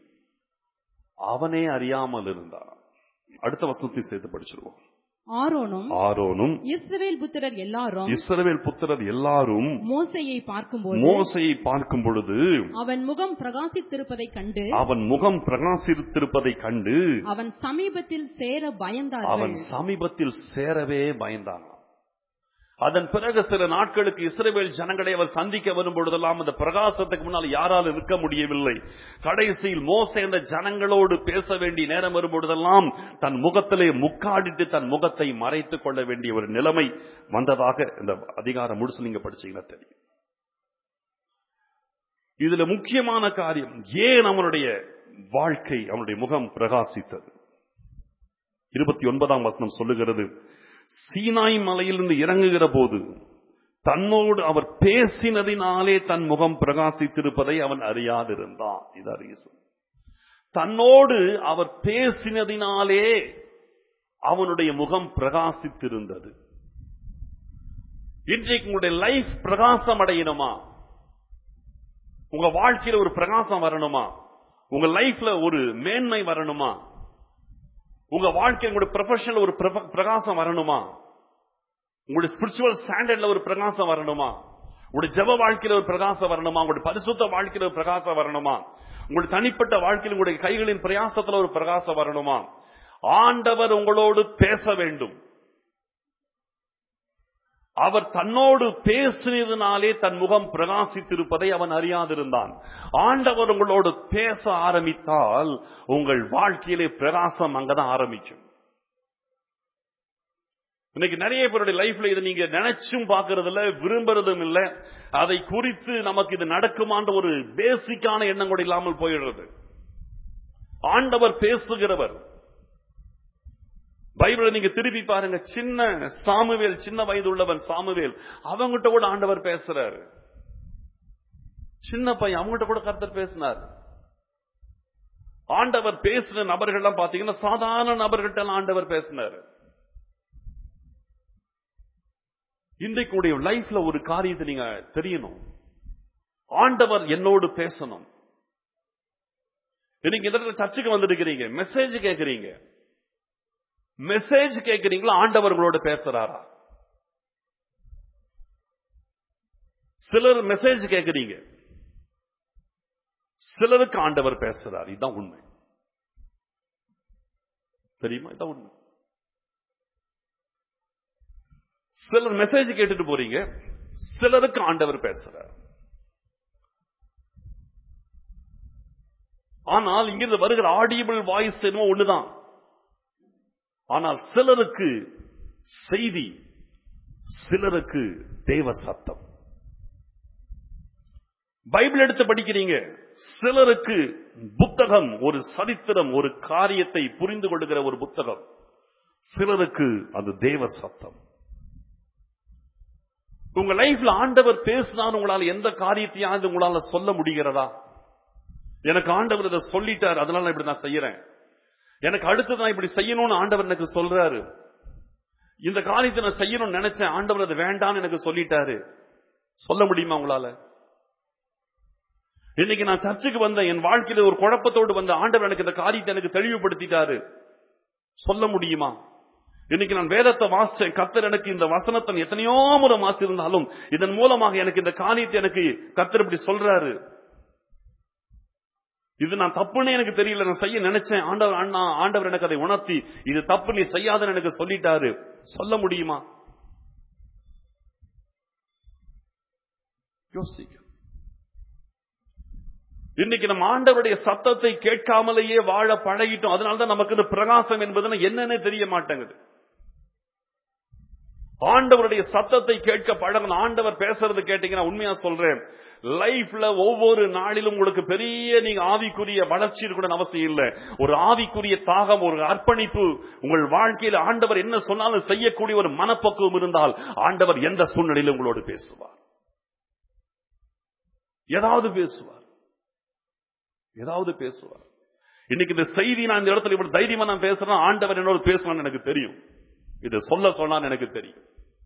அவனே அறியாமல் இருந்தான் அடுத்த வசனத்தை சேர்த்து படிச்சிருவோம் ஆரோனும் ஆரோனும் இஸ்ரவேல் புத்திரர் எல்லாரும் இஸ்ரவேல் புத்திரர் எல்லாரும் மோசையை பார்க்கும்போது மோசையை பார்க்கும் பொழுது அவன் முகம் பிரகாசித்திருப்பதைக் கண்டு அவன் முகம் பிரகாசித்திருப்பதை கண்டு அவன் சமீபத்தில் சேர அவன் பயந்தார்கள் சமீபத்தில் சேரவே பயந்தான் அதன் பிறகு சில நாட்களுக்கு இஸ்ரவேல் ஜனங்களை அவர் சந்திக்க வரும் பொழுதெல்லாம் அந்த பிரகாசத்துக்கு முன்னால் யாரால் இருக்க முடியவில்லை கடைசியில் மோசே அந்த ஜனங்களோடு பேச வேண்டிய நேரம் வரும் பொழுதெல்லாம் தன் முகத்திலே முக்காடிட்டு தன் முகத்தை மறைத்துக் கொள்ள வேண்டிய ஒரு நிலைமை வந்ததாக இந்த அதிகாரம் முழுசு நீங்க படிச்சீங்கன்னா தெரியும் இதுல முக்கியமான காரியம் ஏன் அவனுடைய வாழ்க்கை அவனுடைய முகம் பிரகாசித்தது இருபத்தி ஒன்பதாம் வசனம் சொல்லுகிறது சீனாய் மலையிலிருந்து இறங்குகிற போது தன்னோடு அவர் பேசினதினாலே தன் முகம் பிரகாசித்திருப்பதை அவன் அறியாதிருந்தான் இது அறியசு தன்னோடு அவர் பேசினதினாலே அவனுடைய முகம் பிரகாசித்திருந்தது இன்றைக்கு உங்களுடைய லைஃப் பிரகாசம் அடையணுமா உங்க வாழ்க்கையில ஒரு பிரகாசம் வரணுமா உங்க லைஃப்ல ஒரு மேன்மை வரணுமா உங்க வாழ்க்கை உங்களுடைய ப்ரொஃபஷனல் ஒரு பிரப- பிரகாசம் வரணுமா உங்களுடைய ஸ்பிரிச்சுவல் ஸ்டாண்டர்ட்ல ஒரு பிரகாசம் வரணுமா உங்களுடைய ஜெப வாழ்க்கையில ஒரு பிரகாசம் வரணுமா உங்களுடைய பரிசுத்த வாழ்க்கையில ஒரு பிரகாசம் வரணுமா உங்களுடைய தனிப்பட்ட வாழ்க்கையில் உங்களுடைய கைகளின் பிரயாசத்துல ஒரு பிரகாசம் வரணுமா ஆண்டவர் உங்களோடு பேச வேண்டும் அவர் தன்னோடு பேசினதினாலே தன் முகம் பிரகாசித்திருப்பதை அவன் அறியாதிருந்தான் ஆண்டவர் உங்களோடு பேச ஆரம்பித்தால் உங்கள் வாழ்க்கையிலே பிரகாசம் அங்கதான் ஆரம்பிக்கும் இன்னைக்கு நிறைய பேருடைய லைஃப்ல இதை நீங்க நினைச்சும் பார்க்கறது இல்ல விரும்புறதும் இல்ல அதை குறித்து நமக்கு இது நடக்குமான்ற ஒரு பேசிக்கான எண்ணம் கூட இல்லாமல் போயிடுறது ஆண்டவர் பேசுகிறவர் பைபிளை நீங்க திருப்பி பாருங்க சின்ன சாமுவேல் சின்ன வயது உள்ளவன் சாமுவேல் அவங்கிட்ட கூட ஆண்டவர் பேசுறாரு சின்ன பையன் அவங்ககிட்ட கூட கர்த்தர் பேசினார் ஆண்டவர் பேசின நபர்கள் எல்லாம் பாத்தீங்கன்னா சாதாரண நபர்கள்ட்ட எல்லாம் ஆண்டவர் பேசினார் இன்றைக்கு உடைய லைஃப்ல ஒரு காரியத்தை நீங்க தெரியணும் ஆண்டவர் என்னோடு பேசணும் இன்னைக்கு இந்த இடத்துல சர்ச்சுக்கு வந்திருக்கிறீங்க மெசேஜ் கேட்கறீங்க மெசேஜ் கேட்கறீங்களா ஆண்டவர் உங்களோட பேசுறாரா சிலர் மெசேஜ் கேட்கறீங்க சிலருக்கு ஆண்டவர் பேசுறார் இதுதான் உண்மை தெரியுமா இதான் உண்மை சிலர் மெசேஜ் கேட்டுட்டு போறீங்க சிலருக்கு ஆண்டவர் பேசுறார் ஆனால் இங்கிருந்து வருகிற ஆடியபிள் வாய்ஸ் என்னமோ ஒண்ணுதான் ஆனால் சிலருக்கு செய்தி சிலருக்கு தேவ சத்தம் பைபிள் எடுத்து படிக்கிறீங்க சிலருக்கு புத்தகம் ஒரு சரித்திரம் ஒரு காரியத்தை புரிந்து கொள்ளுகிற ஒரு புத்தகம் சிலருக்கு அது தேவ சத்தம் உங்க லைஃப்ல ஆண்டவர் பேசினார் உங்களால எந்த காரியத்தையாவது உங்களால சொல்ல முடிகிறதா எனக்கு ஆண்டவர் இதை சொல்லிட்டார் அதனால நான் இப்படி நான் செய்யறேன் எனக்கு அடுத்தது நான் இப்படி செய்யணும்னு ஆண்டவர் எனக்கு சொல்றாரு இந்த காரியத்தை நான் செய்யணும்னு நினைச்சேன் ஆண்டவர் அது வேண்டாம்னு எனக்கு சொல்லிட்டாரு சொல்ல முடியுமா உங்களால இன்னைக்கு நான் சர்ச்சுக்கு வந்தேன் என் வாழ்க்கையில ஒரு குழப்பத்தோடு வந்த ஆண்டவர் எனக்கு இந்த காரியத்தை எனக்கு தெளிவுபடுத்திட்டாரு சொல்ல முடியுமா இன்னைக்கு நான் வேதத்தை வாசிச்சேன் கத்தர் எனக்கு இந்த வசனத்தை எத்தனையோ முறை வாசிச்சிருந்தாலும் இதன் மூலமாக எனக்கு இந்த காரியத்தை எனக்கு கத்தர் இப்படி சொல்றாரு இது நான் தப்புன்னு எனக்கு தெரியல நான் செய்ய நினைச்சேன் ஆண்டவர் அண்ணா ஆண்டவர் எனக்கு அதை உணர்த்தி இது தப்பு நீ செய்யாதன்னு எனக்கு சொல்லிட்டாரு சொல்ல முடியுமா யோசிக்க இன்னைக்கு நம்ம ஆண்டவருடைய சத்தத்தை கேட்காமலேயே வாழ பழகிட்டோம் அதனாலதான் நமக்கு இந்த பிரகாசம் என்பதுன்னு என்னன்னே தெரிய மாட்டேங்குது ஆண்டவருடைய சத்தத்தை கேட்க பழகணும் ஆண்டவர் பேசுறது கேட்டீங்கன்னா உண்மையா சொல்றேன் லைஃப்ல ஒவ்வொரு நாளிலும் உங்களுக்கு பெரிய நீங்க ஆவிக்குரிய வளர்ச்சி இருக்கணும் அவசியம் இல்லை ஒரு ஆவிக்குரிய தாகம் ஒரு அர்ப்பணிப்பு உங்கள் வாழ்க்கையில் ஆண்டவர் என்ன சொன்னாலும் செய்யக்கூடிய ஒரு மனப்பக்குவம் இருந்தால் ஆண்டவர் எந்த சூழ்நிலையிலும் உங்களோடு பேசுவார் ஏதாவது பேசுவார் ஏதாவது பேசுவார் இன்னைக்கு இந்த செய்தி நான் இந்த இடத்துல இவ்வளவு தைரியமா நான் பேசுறேன் ஆண்டவர் என்னோட பேசுறான்னு எனக்கு தெரியும் இதை சொல்ல சொன்னான்னு எனக்கு தெரியும்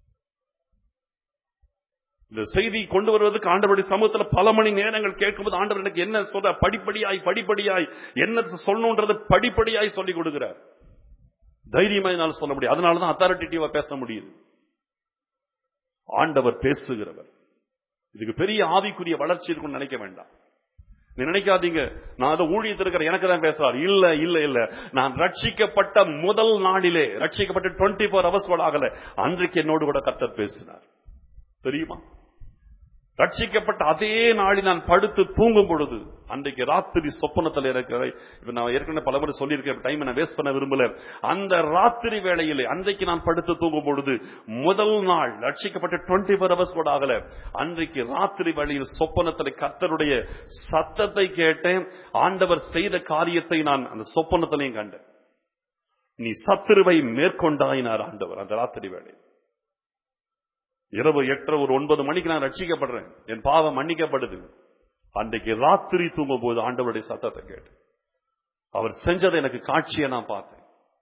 இந்த செய்தி கொண்டு வருவதற்கு ஆண்டவருடைய சமூகத்துல பல மணி நேரங்கள் கேட்கும்போது ஆண்டவர் எனக்கு என்ன சொல்ற படிப்படியாய் படிப்படியாய் என்ன சொல்லணும்ன்றது படிப்படியாய் சொல்லி கொடுக்கிறார் தைரியமா என்னால் சொல்ல முடியும் அதனாலதான் அத்தாரிட்டேட்டிவா பேச முடியுது ஆண்டவர் பேசுகிறவர் இதுக்கு பெரிய ஆவிக்குரிய வளர்ச்சி இருக்கும்னு நினைக்க வேண்டாம் நீ நினைக்காதீங்க நான் அதை ஊழியத்தில் இருக்கிற எனக்கு தான் பேசுறாரு இல்ல இல்ல இல்ல நான் ரட்சிக்கப்பட்ட முதல் நாளிலே ரட்சிக்கப்பட்ட டுவெண்ட்டி ஃபோர் ஹவர்ஸ் கூட ஆகல அன்றைக்கு என்னோடு கூட கத்தர் பேசினார் தெரியுமா ரட்சிக்கப்பட்ட அதே நாளில் நான் படுத்து தூங்கும் பொழுது அன்றைக்கு ராத்திரி சொப்பனத்தில் இருக்கிற இப்ப நான் ஏற்கனவே பல முறை சொல்லியிருக்கேன் டைம் நான் வேஸ்ட் பண்ண விரும்பல அந்த ராத்திரி வேளையிலே அன்றைக்கு நான் படுத்து தூங்கும் பொழுது முதல் நாள் ரட்சிக்கப்பட்ட டுவெண்ட்டி ஃபோர் ஹவர்ஸ் கூட ஆகல அன்றைக்கு ராத்திரி வேளையில் சொப்பனத்தில் கத்தருடைய சத்தத்தை கேட்டேன் ஆண்டவர் செய்த காரியத்தை நான் அந்த சொப்பனத்திலையும் கண்டேன் நீ சத்துருவை மேற்கொண்டாயினார் ஆண்டவர் அந்த ராத்திரி வேளை இரவு எட்டரை ஒரு ஒன்பது மணிக்கு நான் ரட்சிக்கப்படுறேன் என் பாவம் மன்னிக்கப்படுது அன்றைக்கு ராத்திரி தூங்கும் போது ஆண்டவருடைய சத்தத்தை கேட்டு அவர் செஞ்சதை எனக்கு காட்சியை நான் பார்த்தேன்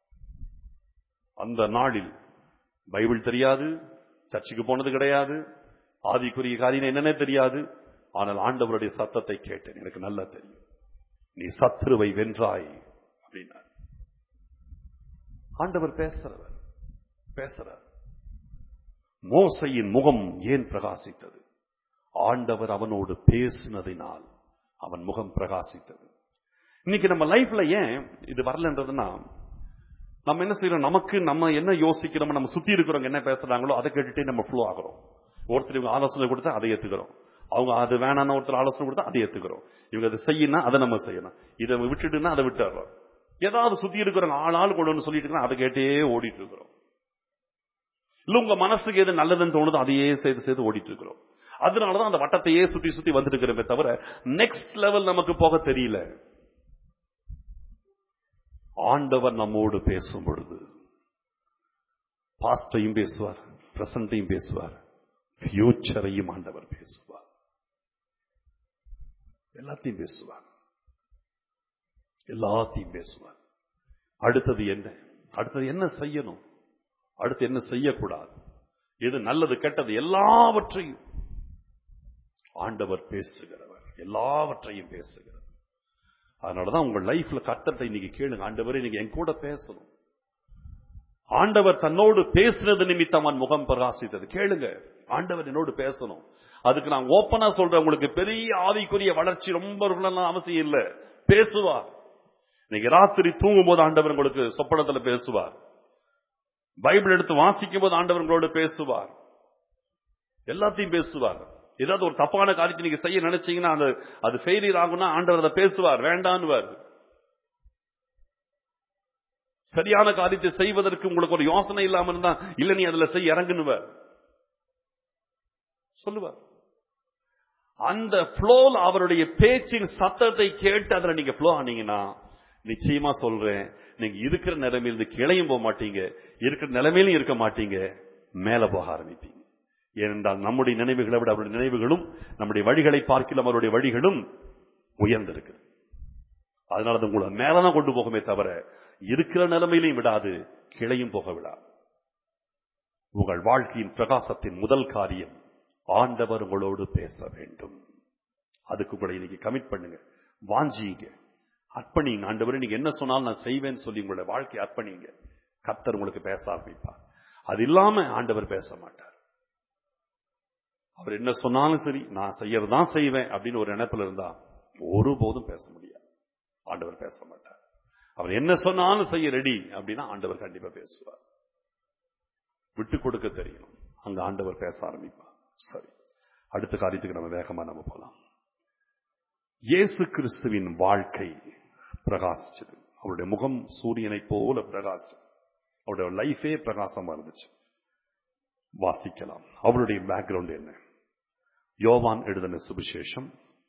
அந்த நாளில் பைபிள் தெரியாது சர்ச்சுக்கு போனது கிடையாது ஆதிக்குரிய காரியம் என்னன்னே தெரியாது ஆனால் ஆண்டவருடைய சத்தத்தை கேட்டேன் எனக்கு நல்லா தெரியும் நீ சத்துருவை வென்றாய் அப்படின்னார் ஆண்டவர் பேசுறவர் பேசுறார் மோசையின் முகம் ஏன் பிரகாசித்தது ஆண்டவர் அவனோடு பேசினதினால் அவன் முகம் பிரகாசித்தது இன்னைக்கு நம்ம லைஃப்ல ஏன் இது வரலன்றதுன்னா நம்ம என்ன செய்யறோம் நமக்கு நம்ம என்ன யோசிக்கிறோம் நம்ம சுத்தி இருக்கிறவங்க என்ன பேசுறாங்களோ அதை கேட்டுட்டே நம்ம ஃப்ளோ ஆகிறோம் ஒருத்தர் இவங்க ஆலோசனை கொடுத்தா அதை ஏத்துக்கிறோம் அவங்க அது வேணாம்னு ஒருத்தர் ஆலோசனை கொடுத்தா அதை ஏத்துக்கிறோம் இவங்க அதை செய்யணும் அதை நம்ம செய்யணும் இதை விட்டுட்டுனா அதை விட்டுறோம் ஏதாவது சுத்தி இருக்கிறவங்க ஆள் ஆள் கொண்டு வந்து சொல்லிட்டு இருக்கா அதை கேட்டே ஓடிட்டு இருக்கிறோம் இல்ல உங்க மனசுக்கு எது நல்லதுன்னு தோணுதோ அதையே செய்து செய்து ஓடிட்டு இருக்கிறோம் அதனாலதான் அந்த வட்டத்தையே சுத்தி சுத்தி வந்துட்டு இருக்கிறோமே தவிர நெக்ஸ்ட் லெவல் நமக்கு போக தெரியல ஆண்டவர் நம்மோடு பேசும் பொழுது பாஸ்டையும் பேசுவார் பிரசன்டையும் பேசுவார் ஃபியூச்சரையும் ஆண்டவர் பேசுவார் எல்லாத்தையும் பேசுவார் எல்லாத்தையும் பேசுவார் அடுத்தது என்ன அடுத்தது என்ன செய்யணும் அடுத்து என்ன செய்யக்கூடாது எது நல்லது கெட்டது எல்லாவற்றையும் ஆண்டவர் பேசுகிறவர் எல்லாவற்றையும் பேசுகிறவர் அதனாலதான் உங்க லைஃப்ல கத்தத்தை இன்னைக்கு கேளுங்க ஆண்டவரே நீங்க என் கூட பேசணும் ஆண்டவர் தன்னோடு பேசுறது நிமித்தம் அவன் முகம் பிரகாசித்தது கேளுங்க ஆண்டவர் என்னோடு பேசணும் அதுக்கு நான் ஓப்பனா சொல்றேன் உங்களுக்கு பெரிய ஆவிக்குரிய வளர்ச்சி ரொம்ப இருக்கணும்னு அவசியம் இல்லை பேசுவார் இன்னைக்கு ராத்திரி தூங்கும் போது ஆண்டவர் உங்களுக்கு சொப்பனத்துல பேசுவார் பைபிள் எடுத்து வாசிக்கும் போது ஆண்டவர் உங்களோடு பேசுவார் எல்லாத்தையும் பேசுவார் ஏதாவது ஒரு தப்பான காரியத்தை நீங்க செய்ய நினைச்சீங்கன்னா அந்த அது ஃபெயிலியர் ஆகும்னா ஆண்டவர் அதை பேசுவார் வேண்டான்னுவார் சரியான காரியத்தை செய்வதற்கு உங்களுக்கு ஒரு யோசனை இல்லாம இருந்தா இல்ல நீ அதுல செய்ய இறங்குனுவார் சொல்லுவார் அந்த ஃப்ளோல அவருடைய பேச்சின் சத்தத்தை கேட்டு அதுல நீங்க ஃப்ளோ ஆனீங்கன்னா நிச்சயமா சொல்றேன் நீங்க இருக்கிற நிலைமையிலிருந்து கிளையும் போக மாட்டீங்க இருக்கிற நிலைமையிலும் இருக்க மாட்டீங்க மேல போக ஆரம்பிப்பீங்க ஏனென்றால் நம்முடைய நினைவுகளை விட அவருடைய நினைவுகளும் நம்முடைய வழிகளை பார்க்கலாம் அவருடைய வழிகளும் உயர்ந்திருக்கு அதனால அது உங்களை மேலதான் கொண்டு போகுமே தவிர இருக்கிற நிலைமையிலையும் விடாது கிளையும் போக விடாது உங்கள் வாழ்க்கையின் பிரகாசத்தின் முதல் காரியம் ஆண்டவர் உங்களோடு பேச வேண்டும் அதுக்கு கூட இன்னைக்கு கமிட் பண்ணுங்க வாஞ்சிங்க அர்ப்பணிங்க ஆண்டவர் நீங்க என்ன சொன்னாலும் நான் செய்வேன்னு சொல்லி உங்களுடைய வாழ்க்கையை அர்ப்பணிங்க கத்தர் உங்களுக்கு பேச ஆரம்பிப்பார் அது இல்லாம ஆண்டவர் பேச மாட்டார் அவர் என்ன சொன்னாலும் சரி நான் செய்யறதுதான் செய்வேன் அப்படின்னு ஒரு நினைப்புல இருந்தா ஒருபோதும் பேச முடியாது ஆண்டவர் பேச மாட்டார் அவர் என்ன சொன்னாலும் செய்ய ரெடி அப்படின்னா ஆண்டவர் கண்டிப்பா பேசுவார் விட்டு கொடுக்க தெரியணும் அங்க ஆண்டவர் பேச ஆரம்பிப்பார் சரி அடுத்த காரியத்துக்கு நம்ம வேகமா நம்ம போலாம் இயேசு கிறிஸ்துவின் வாழ்க்கை பிரகாசிச்சது அவருடைய முகம் சூரியனை போல பிரகாசம் அவருடைய லைஃபே பிரகாசமா இருந்துச்சு வாசிக்கலாம் அவருடைய பேக்ரவுண்ட் என்ன யோவான் எழுதின சுவிசேஷம்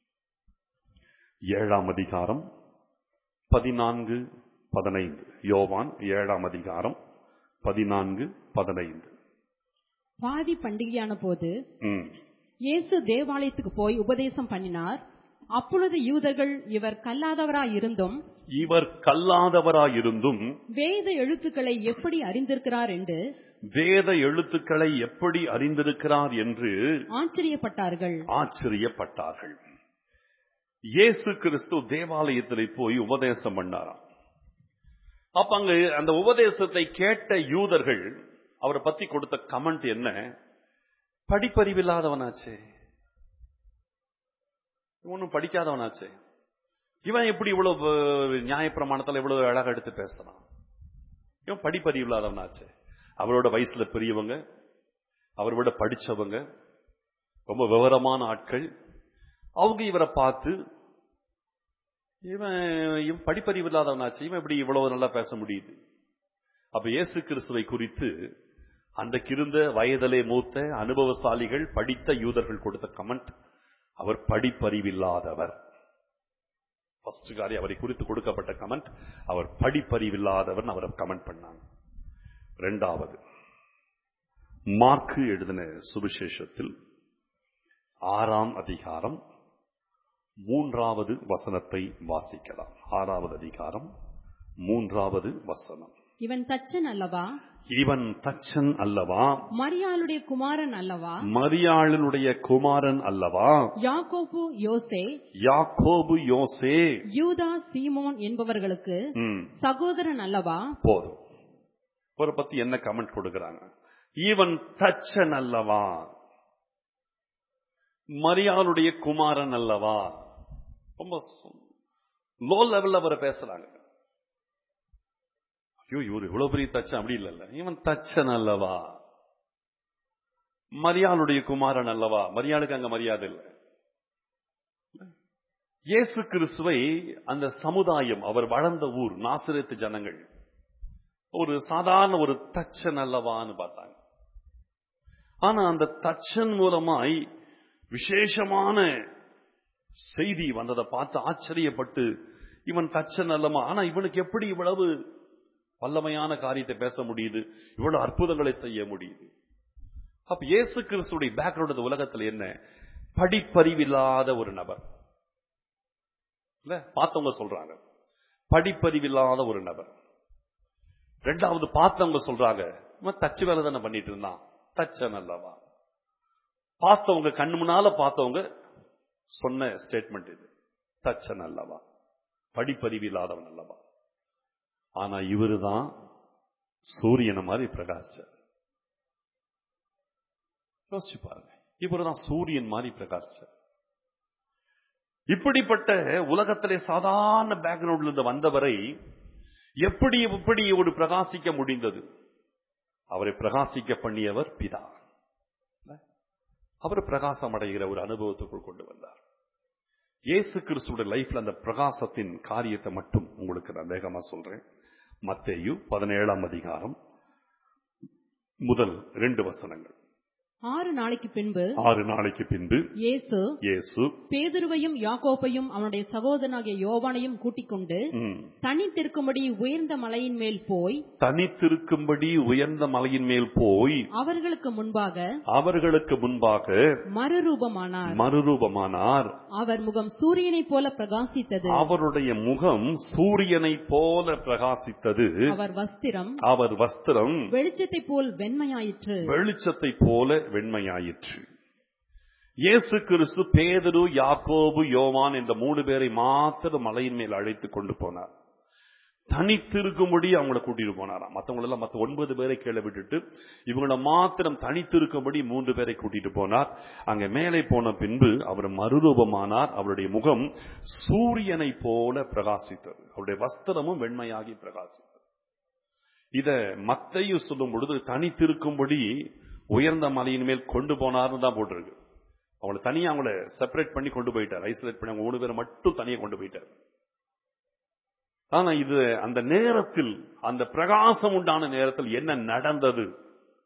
ஏழாம் அதிகாரம் பதினான்கு பதினைந்து யோவான் ஏழாம் அதிகாரம் பதினான்கு பதினைந்து பாதி பண்டிகையான போது ம். இயேசு தேவாலயத்துக்கு போய் உபதேசம் பண்ணினார் அப்பொழுது யூதர்கள் இவர் கல்லாதவராய் இருந்தும் இவர் கல்லாதவராயிருந்தும் வேத எழுத்துக்களை எப்படி அறிந்திருக்கிறார் என்று வேத எழுத்துக்களை எப்படி அறிந்திருக்கிறார் என்று ஆச்சரியப்பட்டார்கள் ஆச்சரியப்பட்டார்கள் இயேசு கிறிஸ்து தேவாலயத்தில் போய் உபதேசம் பண்ணாராம் அப்ப அங்க அந்த உபதேசத்தை கேட்ட யூதர்கள் அவரை பத்தி கொடுத்த கமெண்ட் என்ன படிப்பறிவில்லாதவனாச்சே ஒன்னும் படிக்காதவனாச்சே இவன் எப்படி இவ்வளவு நியாயப்பிரமாணத்துல இவ்வளவு அழகா எடுத்து பேசுறான் இவன் படிப்பறிவு இல்லாதவனாச்சே அவரோட வயசுல பெரியவங்க அவரை விட படிச்சவங்க ரொம்ப விவரமான ஆட்கள் அவங்க இவரை பார்த்து இவன் இவன் படிப்பறிவு இல்லாதவனாச்சு இவன் எப்படி இவ்வளவு நல்லா பேச முடியுது அப்ப இயேசு கிறிஸ்துவை குறித்து அன்றைக்கு இருந்த வயதிலே மூத்த அனுபவசாலிகள் படித்த யூதர்கள் கொடுத்த கமெண்ட் அவர் படிப்பறிவில்லாதவர் ஃபர்ஸ்ட் காரி அவரை குறித்து கொடுக்கப்பட்ட கமெண்ட் அவர் படிப்பறிவில்லாதவர் அவரை கமெண்ட் பண்ணாங்க ரெண்டாவது மார்க்கு எழுதின சுவிசேஷத்தில் ஆறாம் அதிகாரம் மூன்றாவது வசனத்தை வாசிக்கலாம் ஆறாவது அதிகாரம் மூன்றாவது வசனம் இவன் தச்சன் அல்லவா இவன் தச்சன் அல்லவா மரியாளுடைய குமாரன் அல்லவா மரியாளினுடைய குமாரன் அல்லவா யாக்கோபு யோசே யாக்கோபு யோசே யூதா சீமோன் என்பவர்களுக்கு ம், சகோதரன் அல்லவா போதும் ஒரு பத்தி என்ன கமெண்ட் கொடுக்கறாங்க இவன் தச்சன் அல்லவா மரியாளுடைய குமாரன் அல்லவா ரொம்ப லோ லெவல்ல அவரை பேசுறாங்க ஐயோ இவர் இவ்வளவு பெரிய தச்சன் அப்படி இல்லல்ல இவன் தச்சன் அல்லவா மரியாளுடைய குமாரன் அல்லவா மரியாளுக்கு அங்க மரியாதை இல்லை இயேசு கிறிஸ்துவை அந்த சமுதாயம் அவர் வளர்ந்த ஊர் நாசிரத்து ஜனங்கள் ஒரு சாதாரண ஒரு தச்சன் அல்லவான்னு பார்த்தாங்க ஆனா அந்த தச்சன் மூலமாய் விசேஷமான செய்தி வந்ததை பார்த்து ஆச்சரியப்பட்டு இவன் தச்சன் அல்லமா ஆனா இவனுக்கு எப்படி இவ்வளவு வல்லமையான காரியத்தை பேச முடியுது இவ்வளவு அற்புதங்களை செய்ய முடியுது அப்ப இயேசு கிறிஸ்துடைய பேக்ரவுண்ட் இந்த உலகத்துல என்ன படிப்பறிவில்லாத ஒரு நபர் இல்ல பார்த்தவங்க சொல்றாங்க படிப்பறிவில்லாத ஒரு நபர் ரெண்டாவது பார்த்தவங்க சொல்றாங்க இவன் தச்சு வேலை தானே பண்ணிட்டு இருந்தான் தச்சன் அல்லவா பார்த்தவங்க கண்ணு முன்னால பார்த்தவங்க சொன்ன ஸ்டேட்மெண்ட் இது தச்சன் அல்லவா படிப்பறிவு இல்லாதவன் அல்லவா ஆனா இவருதான் சூரியனை மாதிரி பிரகாசிச்சார் யோசிச்சு பாருங்க இவருதான் சூரியன் மாதிரி பிரகாசிச்சார் இப்படிப்பட்ட உலகத்திலே சாதாரண பேக்ரவுண்ட்ல இருந்து வந்தவரை எப்படி எப்படி ஒரு பிரகாசிக்க முடிந்தது அவரை பிரகாசிக்க பண்ணியவர் பிதா அவர் பிரகாசம் அடைகிற ஒரு அனுபவத்துக்குள் கொண்டு வந்தார் இயேசு கிறிஸ்துவோட லைஃப்ல அந்த பிரகாசத்தின் காரியத்தை மட்டும் உங்களுக்கு நான் வேகமா சொல்றேன் மத்தேயு பதினேழாம் அதிகாரம் முதல் ரெண்டு வசனங்கள் ஆறு நாளைக்கு பின்பு ஆறு நாளைக்கு பின்பு இயேசு இயேசு பேதுருவையும் யாக்கோப்பையும் அவனுடைய சகோதரனாகிய யோவானையும் கூட்டிக் கொண்டு ம், தனித்திருக்கும்படி உயர்ந்த மலையின் மேல் போய் தனித்திருக்கும்படி உயர்ந்த மலையின் மேல் போய் அவர்களுக்கு முன்பாக அவர்களுக்கு முன்பாக மறுரூபமானார் மறுரூபமானார் அவர் முகம் சூரியனைப் போல பிரகாசித்தது அவருடைய முகம் சூரியனை போல பிரகாசித்தது அவர் வஸ்திரம் அவர் வஸ்திரம் வெளிச்சத்தைப் போல் வெண்மையாயிற்று வெளிச்சத்தை போல வெண்மையாயிற்று இயேசு கிறிஸ்து பேதரு யாக்கோபு யோவான் என்ற மூணு பேரை மாத்திரம் மலையின் மேல் அழைத்து கொண்டு போனார் தனித்திருக்கும்படி அவங்கள கூட்டிட்டு போனாராம் மத்தவங்க எல்லாம் மத்த ஒன்பது பேரை கீழே விட்டுட்டு இவங்கள மாத்திரம் தனித்திருக்கும்படி மூன்று பேரை கூட்டிட்டு போனார் அங்க மேலே போன பின்பு அவர் மறுரூபமானார் அவருடைய முகம் சூரியனை போல பிரகாசித்தது அவருடைய வஸ்திரமும் வெண்மையாகி பிரகாசித்தது இத மத்தையு சொல்லும் பொழுது தனித்திருக்கும்படி உயர்ந்த மலையின் மேல் கொண்டு போனார்னு தான் போட்டிருக்கு அவங்கள தனியா அவங்கள செப்பரேட் பண்ணி கொண்டு போயிட்டார் ஐசோலேட் பண்ணி அவங்க மூணு பேரை மட்டும் தனியா கொண்டு போயிட்டார் ஆனா இது அந்த நேரத்தில் அந்த பிரகாசம் உண்டான நேரத்தில் என்ன நடந்தது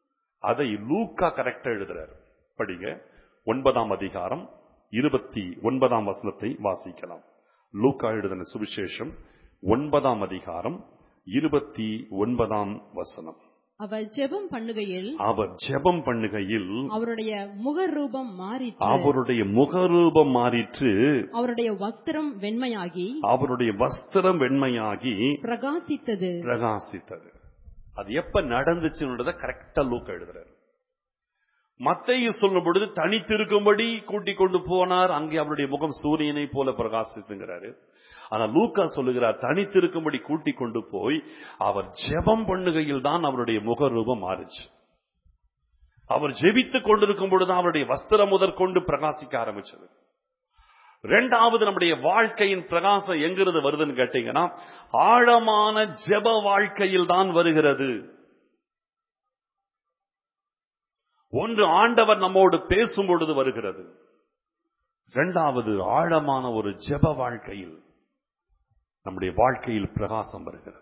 அதை லூக்கா கரெக்டா எழுதுறாரு படிங்க ஒன்பதாம் அதிகாரம் இருபத்தி ஒன்பதாம் வசனத்தை வாசிக்கலாம் லூக்கா எழுதின சுவிசேஷம் ஒன்பதாம் அதிகாரம் இருபத்தி ஒன்பதாம் வசனம் அவர் ஜெபம் பண்ணுகையில் அவர் ஜெபம் பண்ணுகையில் அவருடைய முகரூபம் மாறிற்று அவருடைய முகரூபம் மாறிற்று அவருடைய வஸ்திரம் வெண்மையாகி அவருடைய வஸ்திரம் வெண்மையாகி பிரகாசித்தது பிரகாசித்தது அது எப்ப நடந்துச்சுன்றத கரெக்டா லூக்கா எழுதுறாரு மத்தையு சொல்லும் பொழுது தனித்திருக்கும்படி கூட்டிக் கொண்டு போனார் அங்கே அவருடைய முகம் சூரியனை போல பிரகாசித்துங்கிறாரு ஆனா லூக்கா சொல்லுகிறார் தனித்திருக்கும்படி கூட்டிக் கொண்டு போய் அவர் ஜெபம் பண்ணுகையில் தான் அவருடைய முகரூபம் மாறுச்சு அவர் ஜெபித்துக் கொண்டிருக்கும் பொழுது அவருடைய வஸ்திரம் முதற்கொண்டு பிரகாசிக்க ஆரம்பிச்சது ரெண்டாவது நம்முடைய வாழ்க்கையின் பிரகாசம் எங்கிருந்து வருதுன்னு கேட்டீங்கன்னா ஆழமான ஜெப வாழ்க்கையில் தான் வருகிறது ஒன்று ஆண்டவர் நம்மோடு பேசும் பொழுது வருகிறது இரண்டாவது ஆழமான ஒரு ஜெப வாழ்க்கையில் நம்முடைய வாழ்க்கையில் பிரகாசம் வருகிறது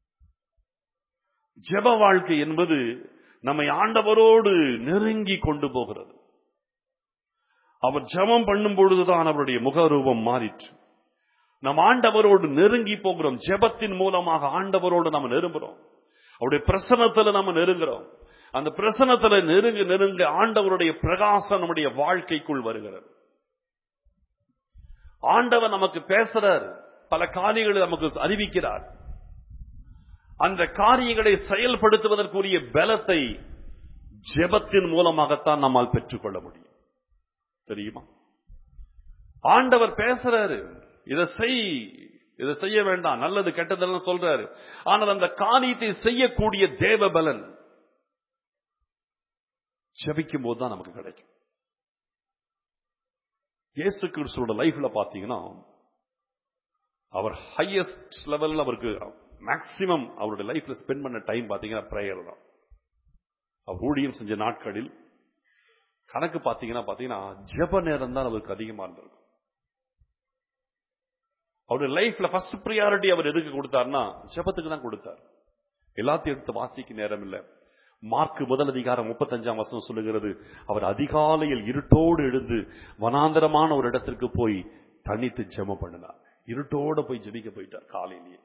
ஜெப வாழ்க்கை என்பது நம்மை ஆண்டவரோடு நெருங்கி கொண்டு போகிறது அவர் ஜெபம் பண்ணும் பொழுதுதான் அவருடைய முகரூபம் மாறிற்று நம் ஆண்டவரோடு நெருங்கி போகிறோம் ஜெபத்தின் மூலமாக ஆண்டவரோடு நம்ம நெருங்குறோம் அவருடைய பிரசனத்துல நம்ம நெருங்குறோம் அந்த பிரசனத்துல நெருங்க நெருங்க ஆண்டவருடைய பிரகாசம் நம்முடைய வாழ்க்கைக்குள் வருகிறது ஆண்டவர் நமக்கு பேசுறார் பல காரியங்களை நமக்கு அறிவிக்கிறார் அந்த காரியங்களை செயல்படுத்துவதற்குரிய பலத்தை ஜெபத்தின் மூலமாகத்தான் நம்மால் பெற்றுக்கொள்ள முடியும் தெரியுமா ஆண்டவர் பேசுறாரு இதை செய் இதை செய்ய வேண்டாம் நல்லது கெட்டதெல்லாம் சொல்றாரு ஆனால் அந்த காரியத்தை செய்யக்கூடிய தேவ பலன் ஜெபிக்கும் போது தான் நமக்கு கிடைக்கும் இயேசு கிறிஸ்துவோட லைஃப்ல பாத்தீங்கன்னா அவர் ஹையஸ்ட் லெவல்ல அவருக்கு மேக்சிமம் அவருடைய லைஃப்ல ஸ்பெண்ட் பண்ண டைம் பாத்தீங்கன்னா பிரேயர் தான் அவர் ஊழியம் செஞ்ச நாட்களில் கணக்கு பாத்தீங்கன்னா பாத்தீங்கன்னா ஜெப நேரம் தான் அவருக்கு அதிகமா இருந்திருக்கும் அவருடைய லைஃப்ல ஃபர்ஸ்ட் ப்ரியாரிட்டி அவர் எதுக்கு கொடுத்தாருன்னா ஜெபத்துக்கு தான் கொடுத்தார் எல்லாத்தையும் எடுத்து வாசிக்க நேரம் இல்லை மார்க் முதல் அதிகாரம் முப்பத்தஞ்சாம் வசனம் சொல்லுகிறது அவர் அதிகாலையில் இருட்டோடு எழுந்து வனாந்தரமான ஒரு இடத்திற்கு போய் தனித்து ஜெபம் பண்ணினார் இருட்டோட போய் ஜெபிக்க போயிட்டார் காலையிலேயே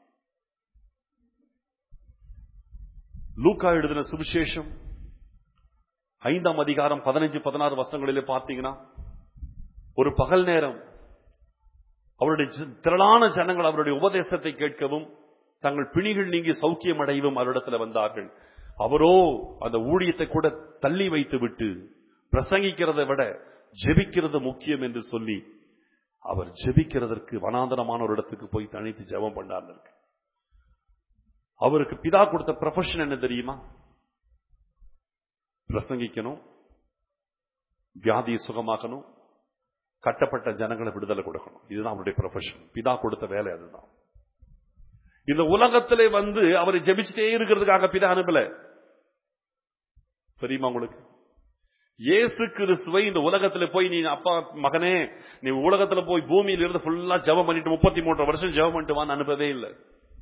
லூக்கா எழுதின சுவிசேஷம் ஐந்தாம் அதிகாரம் பதினஞ்சு பதினாறு வசனங்களிலே பார்த்தீங்கன்னா ஒரு பகல் நேரம் அவருடைய ஜ- திரளான ஜனங்கள் அவருடைய உபதேசத்தை கேட்கவும் தங்கள் பிணிகள் நீங்கி சௌக்கியம் அடையவும் அவரிடத்தில் வந்தார்கள் அவரோ அந்த ஊழியத்தை கூட தள்ளி வைத்து விட்டு பிரசங்கிக்கிறதை விட ஜெபிக்கிறது முக்கியம் என்று சொல்லி அவர் ஜெபிக்கிறதற்கு வனாந்தரமான ஒரு இடத்துக்கு போய் தனித்து ஜெபம் பண்ணார் அவருக்கு பிதா கொடுத்த ப்ரொஃபஷன் என்ன தெரியுமா பிரசங்கிக்கணும் வியாதியை சுகமாக்கணும் கட்டப்பட்ட ஜனங்களை விடுதலை கொடுக்கணும் இதுதான் அவருடைய ப்ரொஃபஷன் பிதா கொடுத்த வேலை அதுதான் இந்த உலகத்திலே வந்து அவரை ஜெபிச்சுட்டே இருக்கிறதுக்காக பிதா அனுப்பல தெரியுமா உங்களுக்கு இயேசு கிறிஸ்துவை இந்த உலகத்துல போய் நீ அப்பா மகனே நீ உலகத்துல போய் பூமியில இருந்து ஃபுல்லா ஜெபம் பண்ணிட்டு முப்பத்தி மூன்று வருஷம் ஜெபம் பண்ணிட்டு வான்னு அனுப்பவே இல்லை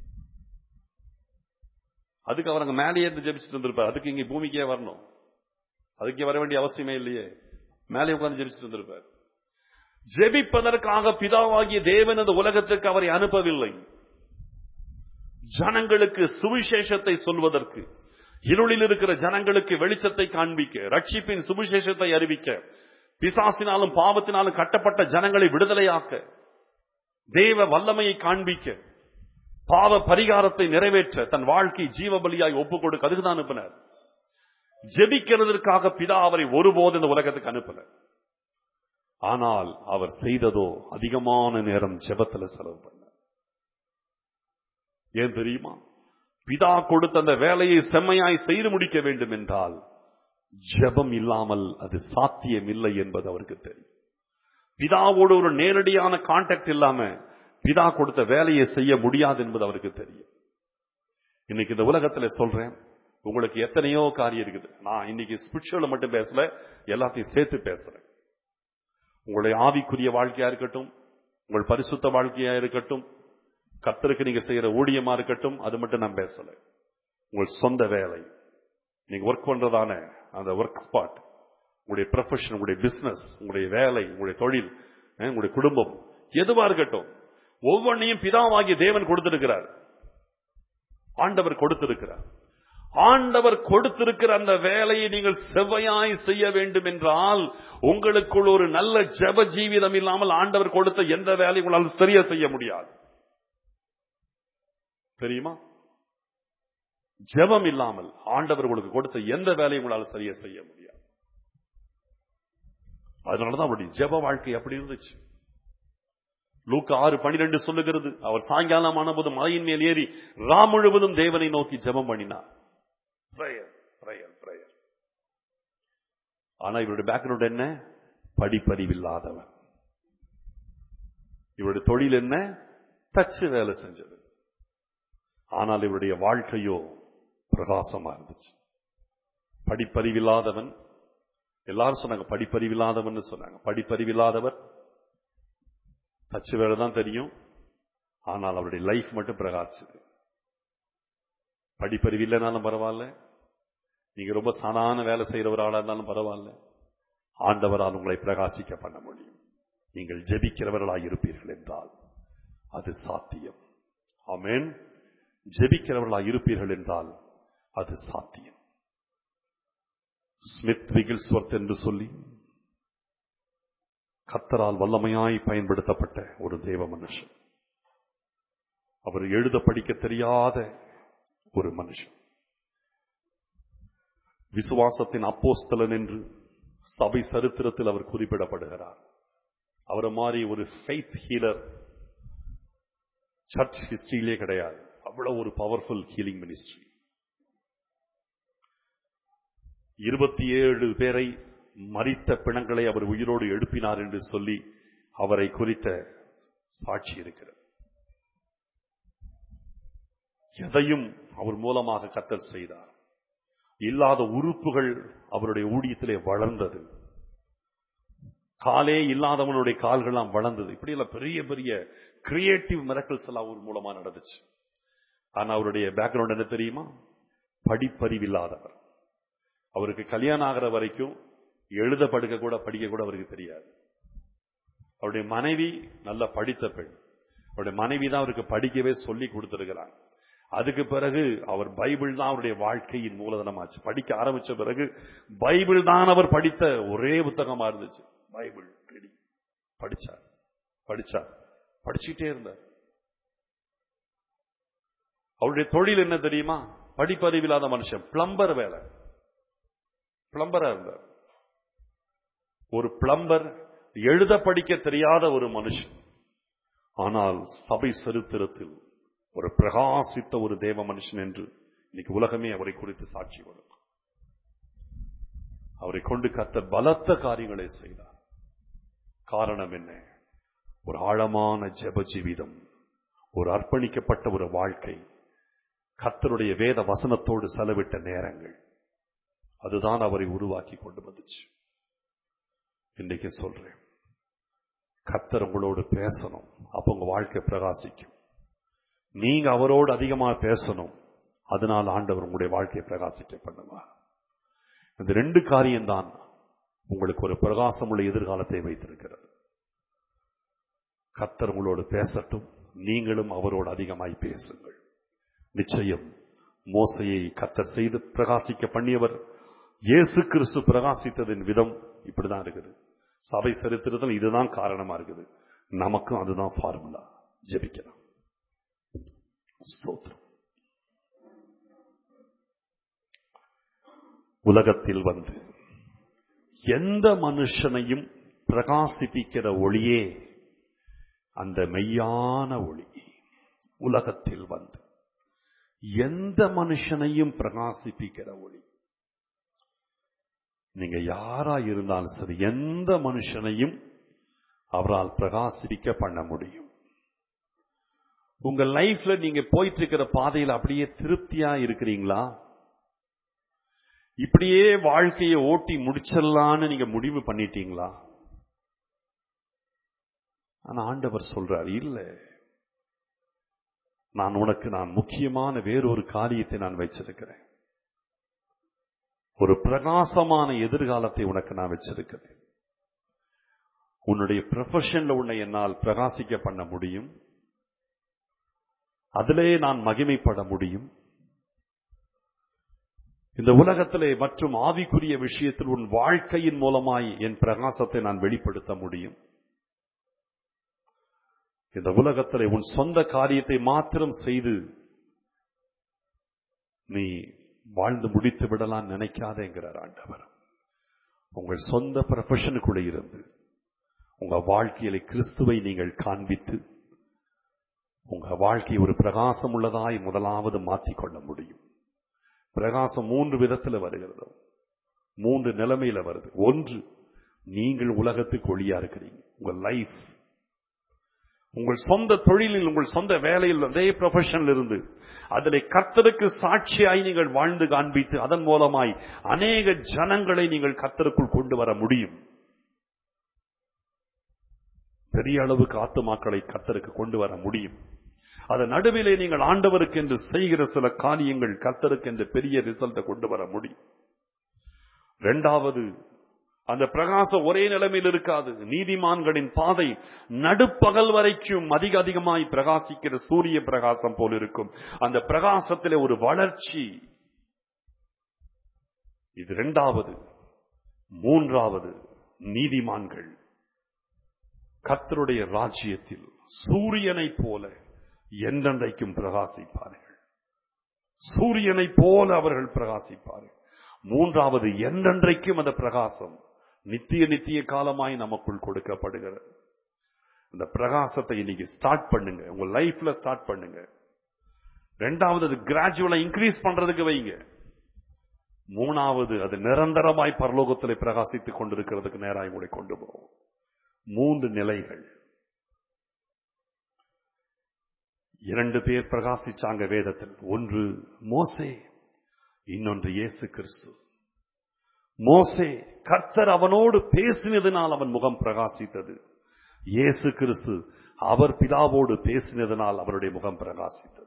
அதுக்கு அவர் அங்க மேலேயே இருந்து ஜெபிச்சுட்டு இருந்திருப்பார் அதுக்கு இங்க பூமிக்கே வரணும் அதுக்கு வர வேண்டிய அவசியமே இல்லையே மேலே உட்கார்ந்து ஜெபிச்சுட்டு இருந்திருப்பார் ஜெபிப்பதற்காக பிதாவாகிய தேவன் இந்த உலகத்திற்கு அவரை அனுப்பவில்லை ஜனங்களுக்கு சுவிசேஷத்தை சொல்வதற்கு இருளில் இருக்கிற ஜனங்களுக்கு வெளிச்சத்தை காண்பிக்க ரட்சிப்பின் சுவிசேஷத்தை அறிவிக்க பிசாசினாலும் பாவத்தினாலும் கட்டப்பட்ட ஜனங்களை விடுதலையாக்க தேவ வல்லமையை காண்பிக்க பாவ பரிகாரத்தை நிறைவேற்ற தன் வாழ்க்கை ஜீவபலியாய் ஒப்புக் கொடுக்க அதுக்கு தான் அனுப்பினார் ஜெபிக்கிறதற்காக பிதா அவரை ஒருபோது இந்த உலகத்துக்கு அனுப்பல ஆனால் அவர் செய்ததோ அதிகமான நேரம் ஜெபத்துல செலவு பண்ணார் ஏன் தெரியுமா பிதா கொடுத்த அந்த வேலையை செம்மையாய் செய்து முடிக்க வேண்டும் என்றால் ஜெபம் இல்லாமல் அது சாத்தியம் இல்லை என்பது அவருக்கு தெரியும் பிதாவோடு ஒரு நேரடியான கான்டாக்ட் இல்லாம பிதா கொடுத்த வேலையை செய்ய முடியாது என்பது அவருக்கு தெரியும் இன்னைக்கு இந்த உலகத்துல சொல்றேன் உங்களுக்கு எத்தனையோ காரியம் இருக்குது நான் இன்னைக்கு ஸ்பிரிச்சுவல மட்டும் பேசல எல்லாத்தையும் சேர்த்து பேசுறேன் உங்களுடைய ஆவிக்குரிய வாழ்க்கையா இருக்கட்டும் உங்கள் பரிசுத்த வாழ்க்கையா இருக்கட்டும் கத்தருக்கு நீங்க செய்யற ஊழியமா இருக்கட்டும் அது மட்டும் நான் பேசல உங்கள் சொந்த வேலை நீங்க ஒர்க் பண்றதான அந்த ஒர்க் ஸ்பாட் உங்களுடைய ப்ரொஃபஷன் உங்களுடைய பிசினஸ் உங்களுடைய வேலை உங்களுடைய தொழில் அஹ், உங்களுடைய குடும்பம் எதுவா இருக்கட்டும் ஒவ்வொன்றையும் பிதாவாகிய தேவன் கொடுத்திருக்கிறார் ஆண்டவர் கொடுத்திருக்கிறார் ஆண்டவர் கொடுத்திருக்கிற அந்த வேலையை நீங்கள் செவ்வையாய் செய்ய வேண்டும் என்றால் உங்களுக்குள் ஒரு நல்ல ஜெப ஜீவிதம் இல்லாமல் ஆண்டவர் கொடுத்த எந்த வேலையும் உங்களால் சரியா செய்ய முடியாது தெரியுமா ஜெபம் இல்லாமல் ஆண்டவர் உங்களுக்கு கொடுத்த எந்த வேலையும் உங்களால் சரியா செய்ய முடியாது அதனாலதான் அவருடைய ஜெப வாழ்க்கை அப்படி இருந்துச்சு லூக்கா ஆறு பனிரெண்டு சொல்லுகிறது அவர் சாயங்காலம் ஆனபோது மலையின் மேல் ஏறி ரா முழுவதும் தேவனை நோக்கி ஜெபம் பண்ணினார் பிரேயர் பிரேயர் பிரேயர் ஆனா இவருடைய பேக்ரவுண்ட் என்ன படிப்பறிவில்லாதவன் இவருடைய தொழில் என்ன தச்சு வேலை செஞ்சது ஆனால் இவருடைய வாழ்க்கையோ பிரகாசமா இருந்துச்சு படிப்பறிவில்லாதவன் எல்லாரும் சொன்னாங்க படிப்பறிவில்லாதவன் சொன்னாங்க படிப்பறிவில்லாதவர் தச்சு வேலை தான் தெரியும் ஆனால் அவருடைய லைஃப் மட்டும் பிரகாசிச்சது படிப்பறிவு இல்லைனாலும் பரவாயில்ல நீங்க ரொம்ப சாதாரண வேலை செய்யறவராளா இருந்தாலும் பரவாயில்ல ஆண்டவரால் உங்களை பிரகாசிக்க பண்ண முடியும் நீங்கள் ஜெபிக்கிறவர்களாய் இருப்பீர்கள் என்றால் அது சாத்தியம் ஆமென் ஜெபிக்கிறவர்களாய் இருப்பீர்கள் என்றால் அது சாத்தியம் ஸ்மித் விகில்ஸ்வர்த் என்று சொல்லி கத்தரால் வல்லமையாய் பயன்படுத்தப்பட்ட ஒரு தேவ மனுஷன் அவர் எழுத படிக்க தெரியாத ஒரு மனுஷன் விசுவாசத்தின் அப்போஸ்தலன் என்று சபை சரித்திரத்தில் அவர் குறிப்பிடப்படுகிறார் அவரை மாதிரி ஒரு ஃபெய்த் ஹீலர் சர்ச் ஹிஸ்டரியிலே கிடையாது அவ்வளவு ஒரு பவர்ஃபுல் ஹீலிங் மினிஸ்ட்ரி இருபத்தி ஏழு பேரை மரித்த பிணங்களை அவர் உயிரோடு எழுப்பினார் என்று சொல்லி அவரை குறித்த சாட்சி இருக்கிறது எதையும் அவர் மூலமாக கத்தர் செய்தார் இல்லாத உறுப்புகள் அவருடைய ஊழியத்திலே வளர்ந்தது காலே இல்லாதவனுடைய கால்கள்லாம் வளர்ந்தது இப்படி எல்லாம் பெரிய பெரிய கிரியேட்டிவ் மிரக்கல்ஸ் எல்லாம் அவர் மூலமா நடந்துச்சு ஆனா அவருடைய பேக்ரவுண்ட் என்ன தெரியுமா படிப்பறிவில்லாதவர் அவருக்கு கல்யாணம் ஆகிற வரைக்கும் எழுத படுக்க கூட படிக்க கூட அவருக்கு தெரியாது அவருடைய மனைவி நல்ல படித்த பெண் அவருடைய மனைவி தான் அவருக்கு படிக்கவே சொல்லி கொடுத்திருக்கிறாங்க அதுக்கு பிறகு அவர் பைபிள் தான் அவருடைய வாழ்க்கையின் மூலதனமாச்சு படிக்க ஆரம்பிச்ச பிறகு பைபிள் தான் அவர் படித்த ஒரே புத்தகமா இருந்துச்சு பைபிள் reading. படிச்சார் படிச்சார் படிச்சுட்டே இருந்தார் அவருடைய தொழில் என்ன தெரியுமா படிப்பறிவில்லாத மனுஷன் பிளம்பர் வேலை பிளம்பரா இருந்தார் ஒரு பிளம்பர் எழுத படிக்க தெரியாத ஒரு மனுஷன் ஆனால் சபை சரித்திரத்தில் ஒரு பிரகாசித்த ஒரு தேவ மனுஷன் என்று இன்னைக்கு உலகமே அவரை குறித்து சாட்சி கொடுக்கும் அவரை கொண்டு கத்த பலத்த காரியங்களை செய்தார் காரணம் என்ன ஒரு ஆழமான ஜெப ஜீவிதம் ஒரு அர்ப்பணிக்கப்பட்ட ஒரு வாழ்க்கை கத்தருடைய வேத வசனத்தோடு செலவிட்ட நேரங்கள் அதுதான் அவரை உருவாக்கி கொண்டு வந்துச்சு இன்னைக்கு சொல்றேன் கத்தர் உங்களோடு பேசணும் அப்ப உங்க வாழ்க்கை பிரகாசிக்கும் நீங்க அவரோடு அதிகமா பேசணும் அதனால் ஆண்டவர் உங்களுடைய வாழ்க்கையை பிரகாசிக்க பண்ணுவார் இந்த ரெண்டு காரியம்தான் உங்களுக்கு ஒரு பிரகாசமுள்ள எதிர்காலத்தை வைத்திருக்கிறது கத்தர் உங்களோடு பேசட்டும் நீங்களும் அவரோடு அதிகமாய் பேசுங்கள் நிச்சயம் மோசையை கத்தர் செய்து பிரகாசிக்க பண்ணியவர் இயேசு கிறிஸ்து பிரகாசித்ததின் விதம் இப்படிதான் இருக்குது சபை சரித்திரத்தில் இதுதான் காரணமா இருக்குது நமக்கும் அதுதான் ஃபார்முலா ஜெபிக்கலாம் ஸ்தோத்திரம் உலகத்தில் வந்து எந்த மனுஷனையும் பிரகாசிப்பிக்கிற ஒளியே அந்த மெய்யான ஒளி உலகத்தில் வந்து எந்த மனுஷனையும் பிரகாசிப்பிக்கிற ஒளி நீங்க யாரா இருந்தாலும் சரி எந்த மனுஷனையும் அவரால் பிரகாசிக்க பண்ண முடியும் உங்க லைஃப்ல நீங்க போயிட்டு இருக்கிற பாதையில் அப்படியே திருப்தியா இருக்கிறீங்களா இப்படியே வாழ்க்கையை ஓட்டி முடிச்சிடலான்னு நீங்க முடிவு பண்ணிட்டீங்களா ஆனா ஆண்டவர் சொல்றார் இல்ல நான் உனக்கு நான் முக்கியமான வேறொரு காரியத்தை நான் வச்சிருக்கிறேன் ஒரு பிரகாசமான எதிர்காலத்தை உனக்கு நான் வச்சிருக்கிறேன் உன்னுடைய ப்ரொஃபஷன்ல உன்னை என்னால் பிரகாசிக்க பண்ண முடியும் அதிலே நான் மகிமைப்பட முடியும் இந்த உலகத்திலே மற்றும் ஆவிக்குரிய விஷயத்தில் உன் வாழ்க்கையின் மூலமாய் என் பிரகாசத்தை நான் வெளிப்படுத்த முடியும் இந்த உலகத்திலே உன் சொந்த காரியத்தை மாத்திரம் செய்து நீ வாழ்ந்து முடித்து விடலாம் நினைக்காதேங்கிறார் ஆண்டவர் உங்கள் சொந்த ப்ரொஃபஷனுக்குள்ள இருந்து உங்க வாழ்க்கையில கிறிஸ்துவை நீங்கள் காண்பித்து உங்க வாழ்க்கை ஒரு பிரகாசம் உள்ளதாய் முதலாவது மாற்றிக்கொள்ள முடியும் பிரகாசம் மூன்று விதத்தில் வருகிறது மூன்று நிலைமையில வருது ஒன்று நீங்கள் உலகத்துக்கு ஒளியா இருக்கிறீங்க உங்க லைஃப் உங்கள் சொந்த தொழிலில் உங்கள் சொந்த வேலையில் அதே ப்ரொஃபஷனில் இருந்து அதில் கர்த்தருக்கு சாட்சியாய் நீங்கள் வாழ்ந்து காண்பித்து அதன் மூலமாய் அநேக ஜனங்களை நீங்கள் கர்த்தருக்குள் கொண்டு வர முடியும் பெரிய அளவுக்கு ஆத்துமாக்களை கர்த்தருக்கு கொண்டு வர முடியும் அது நடுவிலே நீங்கள் ஆண்டவருக்கு என்று செய்கிற சில காரியங்கள் கர்த்தருக்கு என்று பெரிய ரிசல்ட்டை கொண்டு வர முடியும் இரண்டாவது அந்த பிரகாசம் ஒரே நிலைமையில் இருக்காது நீதிமான்களின் பாதை நடுப்பகல் வரைக்கும் அதிக அதிகமாய் பிரகாசிக்கிற சூரிய பிரகாசம் போல் இருக்கும் அந்த பிரகாசத்திலே ஒரு வளர்ச்சி இது இரண்டாவது மூன்றாவது நீதிமான்கள் கர்த்தருடைய ராஜ்யத்தில் சூரியனைப் போல என்றென்றைக்கும் பிரகாசிப்பார்கள் சூரியனைப் போல அவர்கள் பிரகாசிப்பார்கள் மூன்றாவது என்றென்றைக்கும் அந்த பிரகாசம் நித்திய நித்திய காலமாய் நமக்குள் கொடுக்கப்படுகிறது இந்த பிரகாசத்தை இன்னைக்கு ஸ்டார்ட் பண்ணுங்க உங்க லைஃப்ல ஸ்டார்ட் பண்ணுங்க ரெண்டாவது அது கிராஜுவலா இன்க்ரீஸ் பண்றதுக்கு வைங்க மூணாவது அது நிரந்தரமாய் பரலோகத்தில் பிரகாசித்துக் கொண்டிருக்கிறதுக்கு நேராய் உங்களை கொண்டு போகும் மூன்று நிலைகள் இரண்டு பேர் பிரகாசிச்சாங்க வேதத்தில் ஒன்று மோசே இன்னொன்று இயேசு கிறிஸ்து மோசே கர்த்தர் அவனோடு பேசினதினால் அவன் முகம் பிரகாசித்தது இயேசு கிறிஸ்து அவர் பிதாவோடு பேசினதினால் அவருடைய முகம் பிரகாசித்தது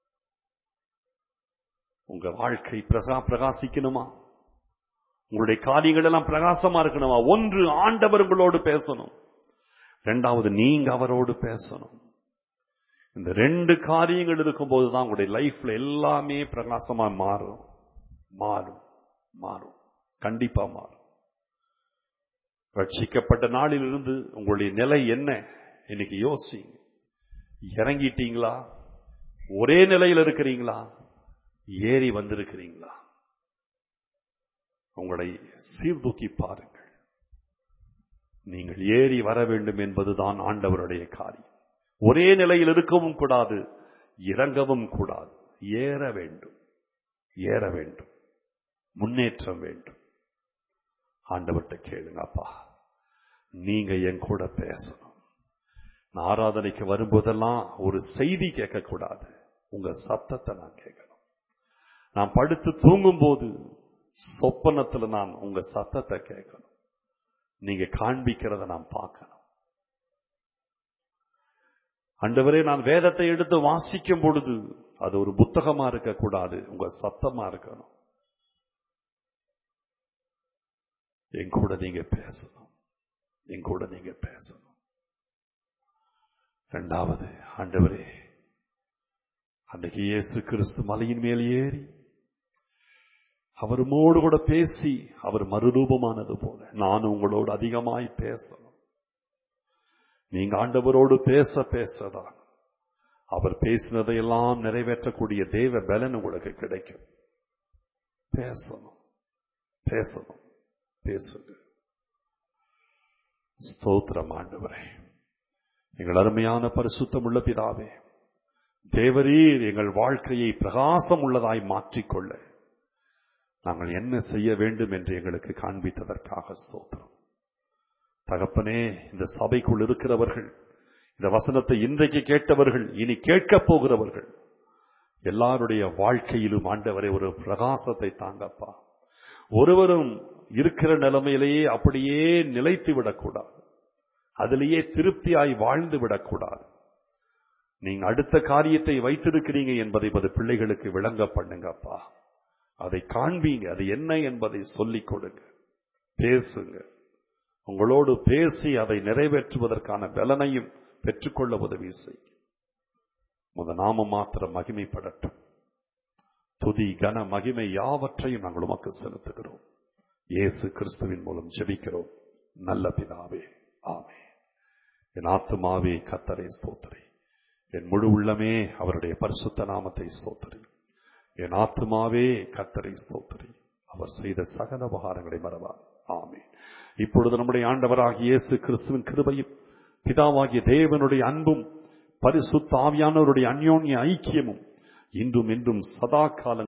உங்க வாழ்க்கை பிரகா பிரகாசிக்கணுமா உங்களுடைய காரியங்கள் எல்லாம் பிரகாசமா இருக்கணுமா ஒன்று ஆண்டவர் உங்களோடு பேசணும் ரெண்டாவது நீங்க அவரோடு பேசணும் இந்த ரெண்டு காரியங்கள் இருக்கும்போது தான் உங்களுடைய லைஃப்ல எல்லாமே பிரகாசமா மாறும் மாறும் மாறும் கண்டிப்பா மாறும் ரட்சிக்கப்பட்ட நாளிலிருந்து உங்களுடைய நிலை என்ன இன்னைக்கு யோசி இறங்கிட்டீங்களா ஒரே நிலையில் இருக்கிறீங்களா ஏறி வந்திருக்கிறீங்களா உங்களை சீர்தூக்கி பாருங்கள் நீங்கள் ஏறி வர வேண்டும் என்பதுதான் ஆண்டவருடைய காரியம் ஒரே நிலையில் இருக்கவும் கூடாது இறங்கவும் கூடாது ஏற வேண்டும் ஏற வேண்டும் முன்னேற்றம் வேண்டும் ஆண்டவர்கிட்ட கேளுங்க அப்பா நீங்க என் கூட பேசணும் நான் ஆராதனைக்கு வரும்போதெல்லாம் ஒரு செய்தி கேட்கக்கூடாது உங்க சத்தத்தை நான் கேட்கணும் நான் படுத்து தூங்கும் போது சொப்பனத்துல நான் உங்க சத்தத்தை கேட்கணும் நீங்க காண்பிக்கிறத நான் பார்க்கணும் அண்டவரே நான் வேதத்தை எடுத்து வாசிக்கும் பொழுது அது ஒரு புத்தகமா இருக்கக்கூடாது உங்க சத்தமா இருக்கணும் என் கூட நீங்க பேசணும் என் கூட நீங்க பேசணும் ரெண்டாவது ஆண்டவரே அன்றைக்கு இயேசு கிறிஸ்து மலையின் மேல் ஏறி அவருமோடு கூட பேசி அவர் மறுரூபமானது போல நான் உங்களோடு அதிகமாய் பேசணும் நீங்க ஆண்டவரோடு பேச பேசதான் அவர் பேசினதையெல்லாம் நிறைவேற்றக்கூடிய தேவ பலன் உங்களுக்கு கிடைக்கும் பேசணும் பேசணும் பேசுங்க ஸ்தோத்திரம் ஆண்டவரே எங்கள் அருமையான பரிசுத்தம் உள்ள பிதாவே தேவரீர் எங்கள் வாழ்க்கையை பிரகாசம் உள்ளதாய் மாற்றிக்கொள்ள நாங்கள் என்ன செய்ய வேண்டும் என்று எங்களுக்கு காண்பித்ததற்காக ஸ்தோத்திரம் தகப்பனே இந்த சபைக்குள் இருக்கிறவர்கள் இந்த வசனத்தை இன்றைக்கு கேட்டவர்கள் இனி கேட்கப் போகிறவர்கள் எல்லாருடைய வாழ்க்கையிலும் ஆண்டவரை ஒரு பிரகாசத்தை தாங்கப்பா ஒருவரும் இருக்கிற நிலைமையிலேயே அப்படியே நிலைத்து விடக்கூடாது அதிலேயே திருப்தியாய் வாழ்ந்து விடக்கூடாது நீங்க அடுத்த காரியத்தை வைத்திருக்கிறீங்க என்பதை பது பிள்ளைகளுக்கு விளங்க பண்ணுங்கப்பா அதை காண்பீங்க அது என்ன என்பதை சொல்லிக் கொடுங்க பேசுங்க உங்களோடு பேசி அதை நிறைவேற்றுவதற்கான பலனையும் பெற்றுக்கொள்ள உதவி செய்யும் முத நாம மாத்திரம் மகிமைப்படட்டும் துதி கன மகிமை யாவற்றையும் நாங்கள் உமக்கு செலுத்துகிறோம் இயேசு கிறிஸ்துவின் மூலம் ஜெபிக்கிறோம் நல்ல பிதாவே ஆமே என் ஆத்துமாவே கத்தரை ஸ்தோத்திரி என் முழு உள்ளமே அவருடைய பரிசுத்த நாமத்தை ஸ்தோத்திரி என் ஆத்துமாவே கத்தரை ஸ்தோத்திரி அவர் செய்த சகல உபகாரங்களை மறவா ஆமே இப்பொழுது நம்முடைய ஆண்டவராகிய இயேசு கிறிஸ்துவின் கிருபையும் பிதாவாகிய தேவனுடைய அன்பும் பரிசுத்த ஆவியானவருடைய அந்யோன்ய ஐக்கியமும் இன்றும் இன்றும் சதா காலம்